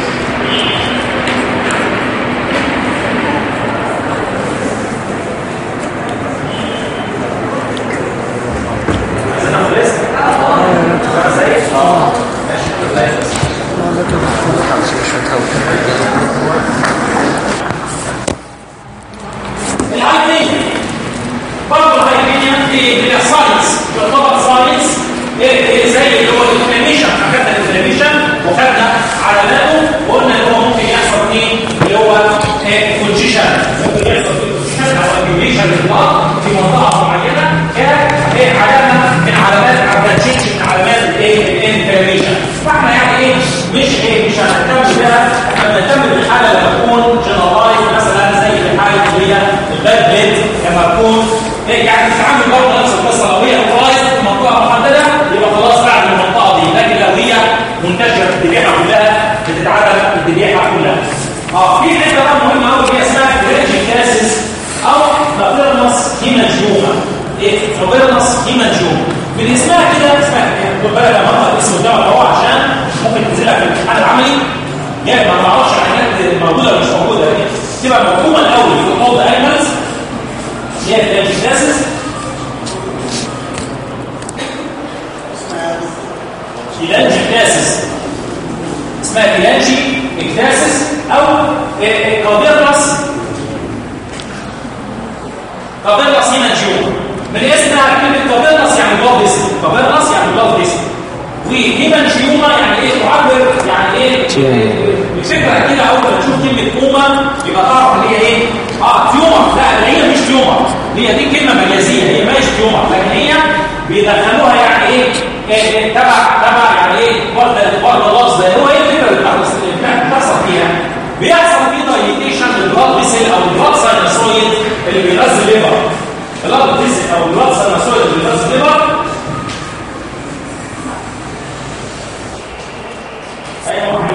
هناخد ريسك خمس دقايق اه ماشي الهايبينيا برضه الهايبينيا في في الساينس يعتبر ساينس إيه إيه زي اللي هو الانفلاميشن اخذنا الانفلاميشن وخدنا علاماته وقلنا ان هو ممكن يحصل ايه اللي هو كونجيشن ممكن يحصل كونجيشن او اكيوليشن للبلد في منطقه معينه كايه علامه من علامات ادفانتج من علامات الايه الانفلاميشن فاحنا يعني ايه مش ايه مش هنهتم بها احنا بنهتم بالحاله لما تكون جنرالايز مثلا زي الحاله اللي هي الباد بيت لما تكون إيه يعني تتعامل برضه نفس القصه لو هي فرايز في منطقه محدده يبقى خلاص بعد المنطقه دي لكن لو هي منتشره في الذبيحه كلها بتتعدل الذبيحه كلها اه في حته بقى مهمه قوي هي اسمها كريتشيكاسيس او مابيرنس هيمانجيوما ايه مابيرنس هيمانجيوما من اسمها كده اسمها كده خد بالك لما اطلع الاسم قدامك اهو عشان ممكن تنزلك في الامتحان العملي يعني ما تعرفش الحاجات موجوده ولا مش موجوده يعني تبقى مفهومه الاول في اول انيمالز هي الكريتشيكاسيس كيلانجي كلاسس اسمها كيلانجي كلاسس او كابيرنس كابيرنس هيمانجيوم من اسمها كلمه كابيرنس يعني بلاد فيسل كابيرنس يعني بلاد فيسل وهيمانجيوما يعني ايه تعبر يعني ايه الفكره كده اول ما تشوف كلمه اوما يبقى تعرف ان هي ايه اه تيومر لا ده هي مش تيومر هي دي كلمه مجازيه هي مش تيومر لكن هي بيدخلوها يعني ايه إيه، تبع تبع يعني ايه ورده ورده لفظ هو ايه الفكره اللي بتحصل اللي بتحصل فيها بيحصل فيه دايليتيشن للبلاد فيسل او البلاد ساينسويد اللي بيغذي الليفر البلاد فيسل او البلاد ساينسويد اللي بيغذي الليفر ايوه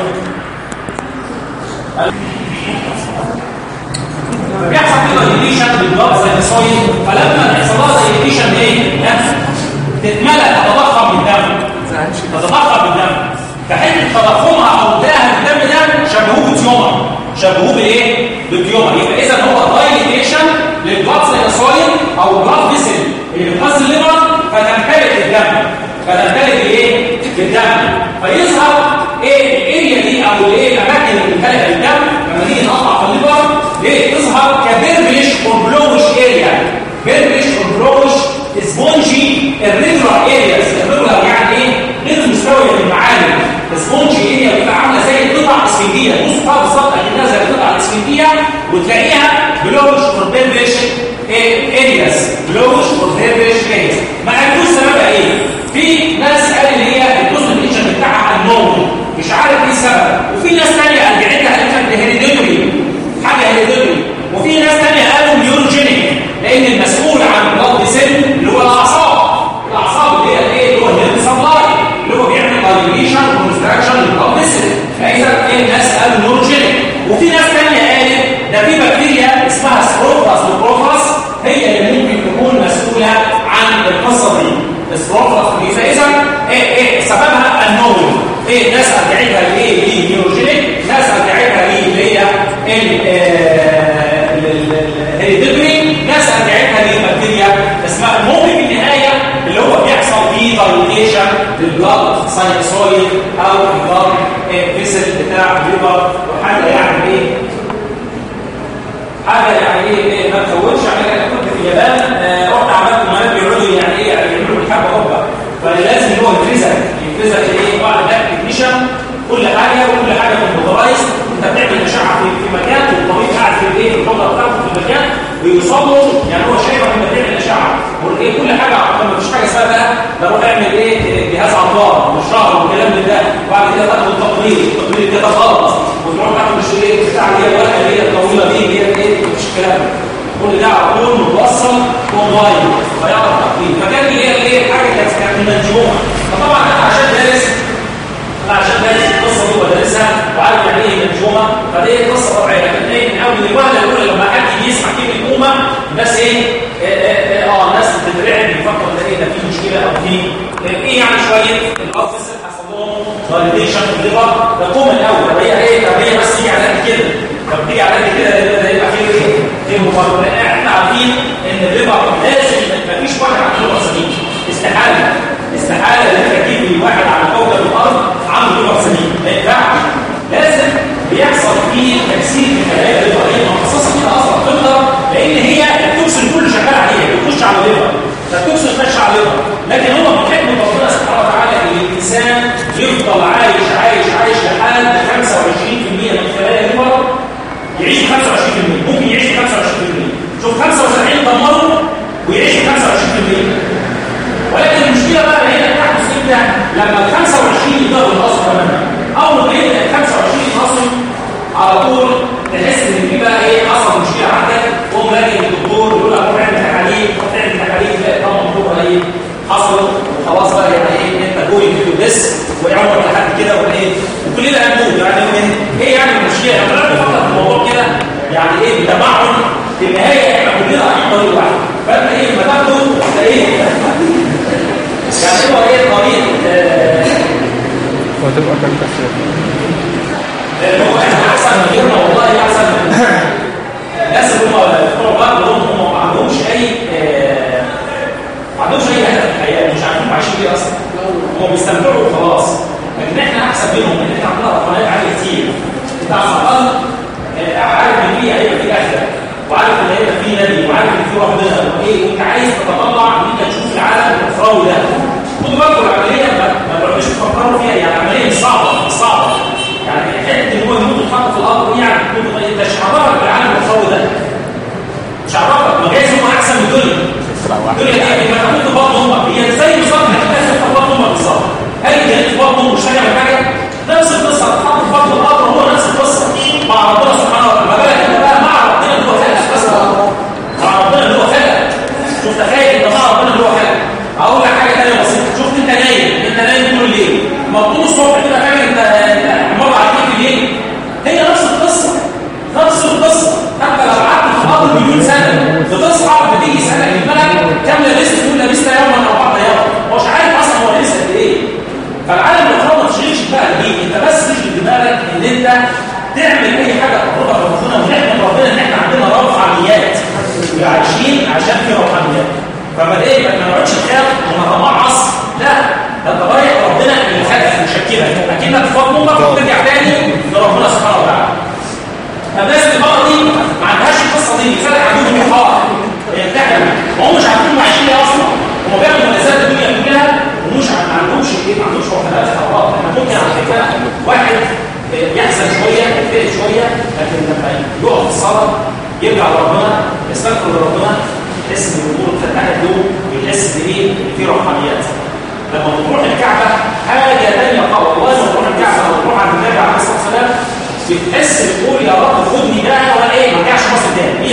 بيحصل كده دايليتيشن للبلاد ساينسويد فلما يحصل لها دايليتيشن ايه؟ تتملى تتضخم بالدم تتضخم بالدم فحته تضخمها او داها بالدم ده شبهوه بتيومر شبهوه بايه؟ بالتيومر يبقى اذا هو دايليتيشن للبلاد ساينسويد او البلاد فيسل اللي بتغذي الليفر فتمتلئ بالدم فتمتلئ بايه؟ بالدم فيظهر ايه الاريا دي او الايه الاماكن اللي بتمتلئ بالدم لما نيجي نقطع في الليفر ليه تظهر كبربلش اور بلوش اريا بيربلش اور بلوش سبونجي الريجولار ارياز الريجولار يعني ايه غير مستويه في المعالم السبونجي اريا بتبقى عامله زي قطع اسفنجيه بص فيها بالظبط اكنها زي القطع الاسفنجيه وتلاقيها بلوش اور بيربلش ارياز بلوش اور بيربلش ارياز ما عرفوش سببها ايه في ناس قال ان هي الكونستيبيشن بتاعها النوم مش عارف ايه السبب وفي ناس ثانيه ارجعتها قالت لك هيريديتوري حاجه هيريديتوري وفي ناس ثانيه قالوا نيوروجينيك لان المسؤول عن البلد سيل اللي هو الاعصاب الاعصاب اللي هي الايه اللي هو الهيرد سبلاي اللي هو بيعمل دايليشن وكونستراكشن للبلد سيل فاذا ايه الناس قالوا نيوروجينيك وفي ناس ثانيه قالت ده في بكتيريا اسمها سبروفاس وبروفاس هي اللي ممكن تكون مسؤوله عن القصه دي سبروفاس دي فاذا ايه ايه سببها النوم ايه ناس ارجعتها لايه دي نيوروجينيك ناس ارجعتها ليه اللي هي الهيريديتري ناس ارجعتها لبكتيريا اسمها المهم في النهايه اللي هو بيحصل فيه دايليتيشن للبلاد ساينسويد او البلاد فيسل بتاع الليفر وحاجه يعني ايه حاجه يعني ايه, إيه ما تفوتش عليها انا كنت في اليابان آه، رحت عملت منال بيقعدوا يعني ايه يعني يعملوا الحبه حبه فلازم اللي هو يفرزك يفرزك ايه بعد ده تكنيشن كل حاجه وكل حاجه كمبيوترايز انت بتعمل اشعه في في مكان والطبيب قاعد في الايه في الحوضه بتاعته في المكان ويوصل له يعني هو شايفك انت بتعمل اشعه وايه كل حاجه ما فيش حاجه اسمها بقى ده روح اعمل ايه جهاز عطار والشهر والكلام من ده وبعد كده تاخد التقرير التقرير كده خلص وتروح تاخد الايه بتاع اللي هي الورقه اللي هي الطويله دي اللي هي ايه مفيش كلام ده. كل ده على طول متوصل اونلاين فيعرف تقرير فكان دي هي الايه حاجه كانت كانت منجومه فطبعا انا عشان دارس انا عشان دارس سهم وعارف يعني ايه منجومه فدي قصه طبيعيه لكن ايه من اول الوهله الاولى لما حد يجي يسمع كلمه امه الناس ايه اه, اه, اه الناس بتترعب بيفكر ده ايه ده في مشكله او في ايه يعني شويه الارض حصل لهم فاليديشن في الليفر ده قوم الاول طب هي ايه طب هي بس تيجي على قد كده طب تيجي على قد كده ده يبقى فيه ايه؟ فيه مفارقه احنا عارفين ان الليفر لازم ما فيش واحد عنده ليفر سليم استحاله استحاله ان انت تجيب واحد على كوكب الارض عنده ليفر سليم ما ينفعش لازم بيحصل فيه تكسير في خلايا الليفر هي مخصصه كده اصلا فلتر لان هي التوكسين كله شغال عليها بيخش على الليفر فالتوكسين يخش على الليفر لكن هو بحكم ربنا سبحانه وتعالى الانسان يفضل عايش عايش عايش لحد 25% من خلايا الليفر يعيش 25% ممكن يعيش 25% شوف 75 دمره ويعيش 25% ولكن المشكله بقى هنا تحدث امتى لما ال 25 يضرب الاصل تماما اول ما يبدا ال 25 اصل على طول تحس ان في بقى ايه حصل مشكله عندك تقوم راجع للدكتور يقول لك روح اعمل تحاليل روح تعمل تحاليل تلاقي طبعا الموضوع ايه حصل وخلاص بقى يعني ايه انت جوي في ديس وعمرك لحد كده ولا ايه وكلنا هنموت يعني ايه يعني المشكله لما انا بفكر في الموضوع كده يعني ايه بتمعن في النهايه احنا كلنا رايحين طريق واحد فانت ايه لما تاخده تلاقيه يعني هو ايه طريق وهتبقى كام كسر هو احسن من غيرنا والله احسن من الناس اللي هم بتوع بعض دول هم ما عندهمش اي آه، ما عندهمش اي هدف في الحياه مش عارفين هم عايشين ليه اصلا هم بيستمتعوا وخلاص لكن احنا احسن منهم لان احنا عندنا رقمات عاليه كتير انت على الاقل آه، عارف ان في هيبقى في اخره وعارف ان هيبقى في نبي وعارف ان في ربنا وايه وانت عايز تتطلع ان انت تشوف العالم الاخروي ده خد بالكم العمليه ما ما تقعدوش تفكروا فيها يعني عمليه مش صعبه مش صعبه يعني حته ان هو يموت ويتحط في الارض دي يعني تقول له انت مش عرفك بالعالم الاخروي ده مش عرفك ما جايز هم احسن من الدنيا الدنيا دي ما تموت في بطن امك هي زي بالظبط انك تنزل في بطن امك بالظبط هل هي في بطن امك مش هتعمل حاجه نفس القصه هتتحط في بطن القبر هو نفس القصه مع ربنا سبحانه وتعالى ما بالك انت بقى مع ربنا اللي هو خلق اصلا مع ربنا اللي هو خلق شوف تخيل انت مع ربنا اللي هو خلق اقول لك حاجه ثانيه بسيطه شفت انت نايم انت نايم طول الليل مبطوط الصبح كده فاكر انت مر عليك الليل هي نفس القصه نفس القصه حتى لو قعدت في الارض مليون سنه بتصحى بتيجي سنه الملك كم لبست تقول لبست يوما او بعض يوم هو مش عارف اصلا هو لبس قد ايه فالعالم الاخر ما تشغلش بقى بيه انت بس تشغل دماغك ان انت تعمل اي حاجه تقربها لربنا ونحمد ربنا ان احنا عندنا روحانيات وعايشين عشان في روحانيات فما ايه ما نقعدش نخاف ونتمعص لا ده انت رايح ربنا اللي خلقك وشكلك اكنك في بطن امك وترجع تاني لربنا سبحانه وتعالى الناس اللي بره دي ما عندهاش القصه دي فتح عندهم محاط ينتحر وهم مش عارفين هم عايشين ايه اصلا هم بيعملوا ملذات الدنيا كلها ومش ما عندهمش ايه ما عندهمش وحدات خبرات احنا ممكن على فكره واحد يحزن شويه يتضايق شويه لكن لما يقف في الصلاه يرجع لربنا يستغفر لربنا يحس ان الامور فتحت له ويحس بايه في روحانيات لما تروح الكعبه حاجه ثانيه والله لما تروح الكعبه او تروح عند النبي عليه الصلاه والسلام بتحس بتقول يا رب خدني بقى ولا ايه ما رجعش مصر تاني هي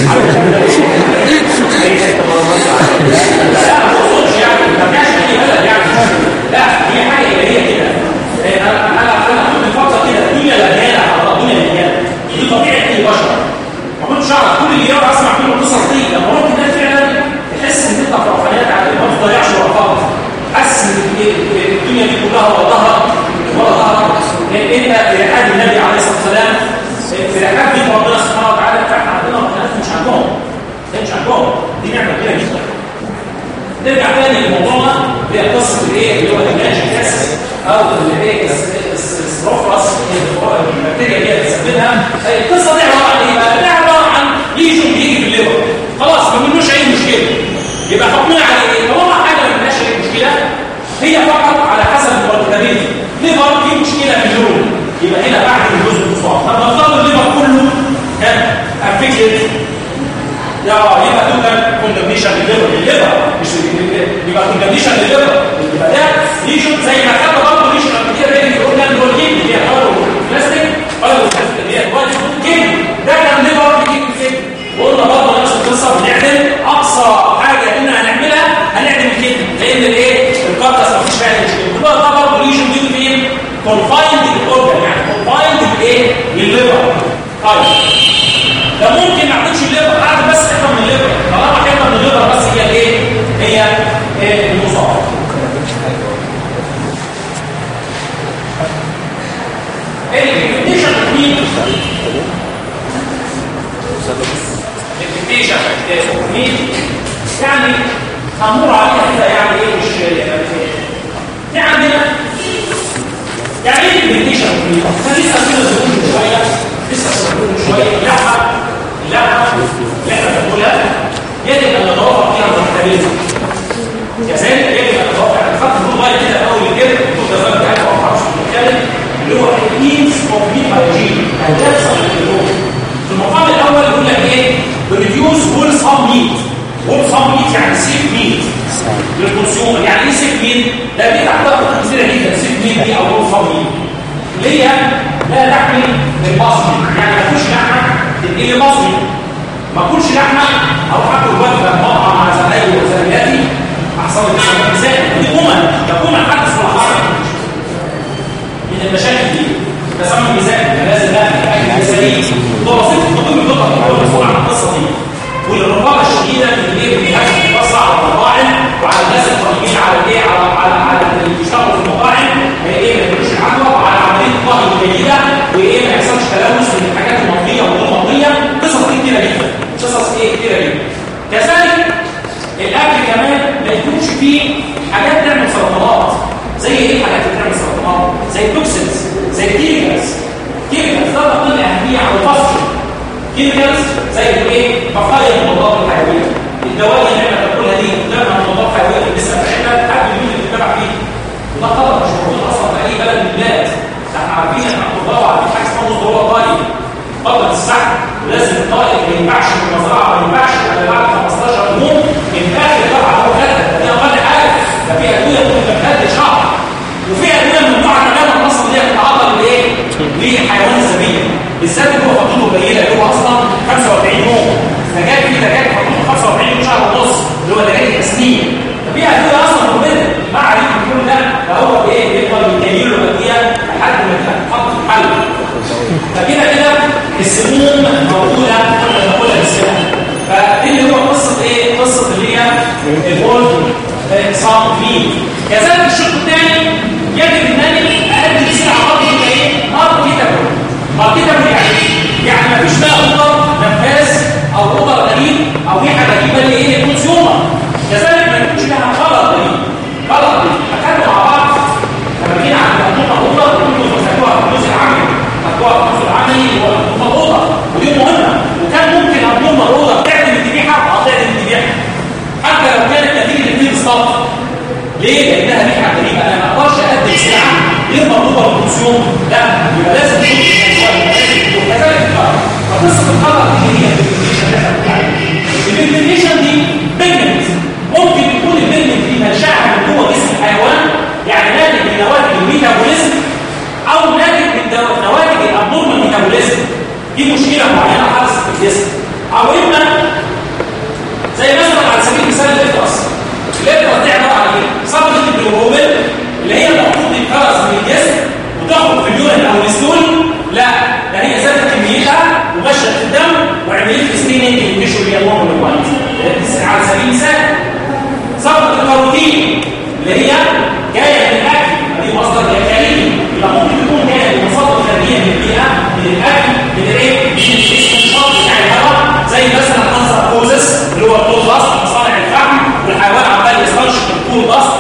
لا ما تقصدش يعني ما رجعش اي بلد يعني لا هي حاجه الهيه كده انا انا انا كنت فتره كده الدنيا مليانه على الدنيا مليانه دي طبيعه اي بشر ما كنتش اعرف كل اللي يقعد اسمع كل القصص دي لما رحت هناك فعلا تحس ان انت في روحانيات عاديه ما تضيعش وقتها حاسس ان الدنيا دي كلها وراها وراها انت في رحاب النبي عليه الصلاه والسلام في رحاب دين ربنا سبحانه وتعالى فاحنا عندنا روحانيات مش عندهم مش عندهم دي نعمه كبيره جدا نرجع تاني لموضوعنا اللي هي قصه الايه اللي هو الجاش او اللي هي السروفرس البكتيريا اللي هي بتسببها القصه دي عباره عن ايه بقى؟ دي عباره عن ليجن بيجي في الليفر خلاص ما منوش اي مشكله يبقى حكمنا على ايه؟ طالما حاجه ما منهاش اي مشكله هي فقط على حسب المرتبين ليفر فيه مشكله في اللون يبقى هنا بعد الجزء المصاب طب نفترض الليفر كله كان افكتد يا يبقى توتال كوندمنيشن للليفر الليفر مش يبقى كوندمنيشن للليفر يبقى ده ليجن زي ما كان برضه ليجن قبل كده بيجي يقول لنا هو الجلد اللي هي حاله بلاستيك حاله بلاستيك اللي هي كويس جلد ده كان ليفر بيجي كده وقلنا برضه نفس القصه بنعمل اقصى حاجه احنا هنعملها هنعمل كده لان الايه الكارتس مفيش فيها مشكله كلها ده برضه ليجن بيجي فين كونفايند الاورجن يعني للليفر طيب ده ممكن ما اعطيش الليفر اعطي بس حته من الليفر طالما حته من الليفر بس هي الايه هي إيه؟ المصاب الريكومنديشن مين الريكومنديشن مين يعني هنمر عليها كده يعني ايه مش في عندنا يعني ايه الريكومنديشن مين فلسه كده زودوا شويه لسه زودوا شويه اللحمه اللحمه اللي احنا بنقولها يجب ان ندور فيها المحتملين كذلك يجب ان ندور على الخط لغايه كده اول كده الدكتور ده بقى بتاعته او حرف بيتكلم اللي هو الكيز اوف مين بايوجين هتحصل في المقام الاول يقول لك ايه ريديوس وول سام ميت وول سام ميت يعني سيف ميت للكونسيومر يعني ايه سيف ميت ده دي تحتها كتيره جدا سيف ميت دي او وول سام ميت اللي هي لا تحمل المصري يعني ما تكونش لحمه تنقل مصري ما اكلش لحمه او حتى وجبه مطعم مع زمايلي وزميلاتي احصل لي مثال دي امم تكون حدث ولا من المشاكل دي تسمى الميزان لازم لا الاكل مثالي ده بسيط في تقييم الخطط هو المسؤول عن القصه دي والرقابه الشديده من ايه من الاكل بتاثر على المطاعم وعلى الناس القائمين على الايه على على على اللي بيشتغلوا في المطاعم ايه ما يعملوش العدوى وعلى عمليه الطهي الجيده وايه ما يحصلش تلوث من الحاجات المطبيه والغير مطبيه قصص دي كتيره جدا قصص ايه كتيره جدا كذلك الاكل كمان ما يكونش فيه حاجات تعمل سرطانات زي ايه الحاجات اللي بتعمل سرطانات زي التوكسينز زي الكيميكالز كيميكالز ده تقل اهميه على الفصل كيميكالز زي الايه بقايا المضادات الحيويه الدواء اللي احنا بناكلها دي بتعمل مضادات حيويه في الجسم بتاعتنا لحد اليوم اللي بتتبع فيه وده خطر مش موجود اصلا في اي بلد من البلاد ده احنا عارفين ان احنا بندور على حاجه اسمها مضادات طارئ فتره السحب ولازم الطائر ما ينفعش في المزرعه ما ينفعش الا بعد 15 يوم من اخر طبعا هو كده دي اقل حاجه ده في ادويه ممكن تمتد شهر وفي ادويه ممنوعه تماما اصلا اللي هي بتتعاطى لايه؟ للحيوان السبيل بالذات اللي هو فاتوره قليله اللي هو اصلا 45 يوم فجاب في دجاج فاتوره 45 يوم شهر ونص اللي هو دجاج التسنين ففي ادويه اصلا مهمه مع عليك كل ده فهو ايه يفضل يجيب له الادويه لحد ما تتحط في الحل فكده كده السموم موجوده كنا بنقولها السموم فدي اللي هو قصه ايه؟ قصه اللي هي الولد صام مين كذلك الشق الثاني يجب ان انا اقدم سلعه برضه يبقى ايه؟ ماركتبل ماركتبل يعني يعني ما فيش بقى اوضه نفاذ او اوضه غريب او ريحه غريبه لايه؟ للكونسيومر كذلك ما يكونش لها غلط غريب غلط غريب فكانوا مع بعض لما جينا عند النقطه اوضه كنتوا خدوها في الجزء العملي خدوها في الجزء العملي هو النقطه اوضه ودي مهمه وكان ممكن النقطه الاوضه تعدم الذبيحه اه تعدم الذبيحه حتى لو كانت نتيجه الاثنين بالظبط ليه؟ لانها ريحه غريبه انا ما اقدرش اقدم سلعه غير مربوطه بالكونسيوم لا يبقى لازم تكون كذلك الخطر فقصه الخطر دي هي الفيرمنتيشن دي بيجمنت ممكن يكون البيجمنت دي منشأها من جوه جسم الحيوان يعني ناتج من نواتج الميتابوليزم او ناتج من دو- نواتج الابنورمال ميتابوليزم دي مشكله معينه حدثت في الجسم او اما زي مثلا على سبيل المثال الاترس الاترس دي عباره عن ايه؟ صبغه الجلوبين اللي هي المفروض تتفرز من الجسم وتخرج في اليورين او الستول لا ده هي زادت كميتها ومشت في الدم وعملت ستيننج للتيشو اللي هي النورمال الوايت على سبيل المثال صبغه الكاروتين اللي هي جايه من الاكل دي مصدر كريم يبقى ممكن تكون جايه من مصادر خارجيه من البيئه من الاكل من الايه؟ من الاستنشاق بتاع الهواء زي مثلا انثروبوزس اللي هو الكول باست مصانع الفحم والحيوان عمال يستنشق الكول باست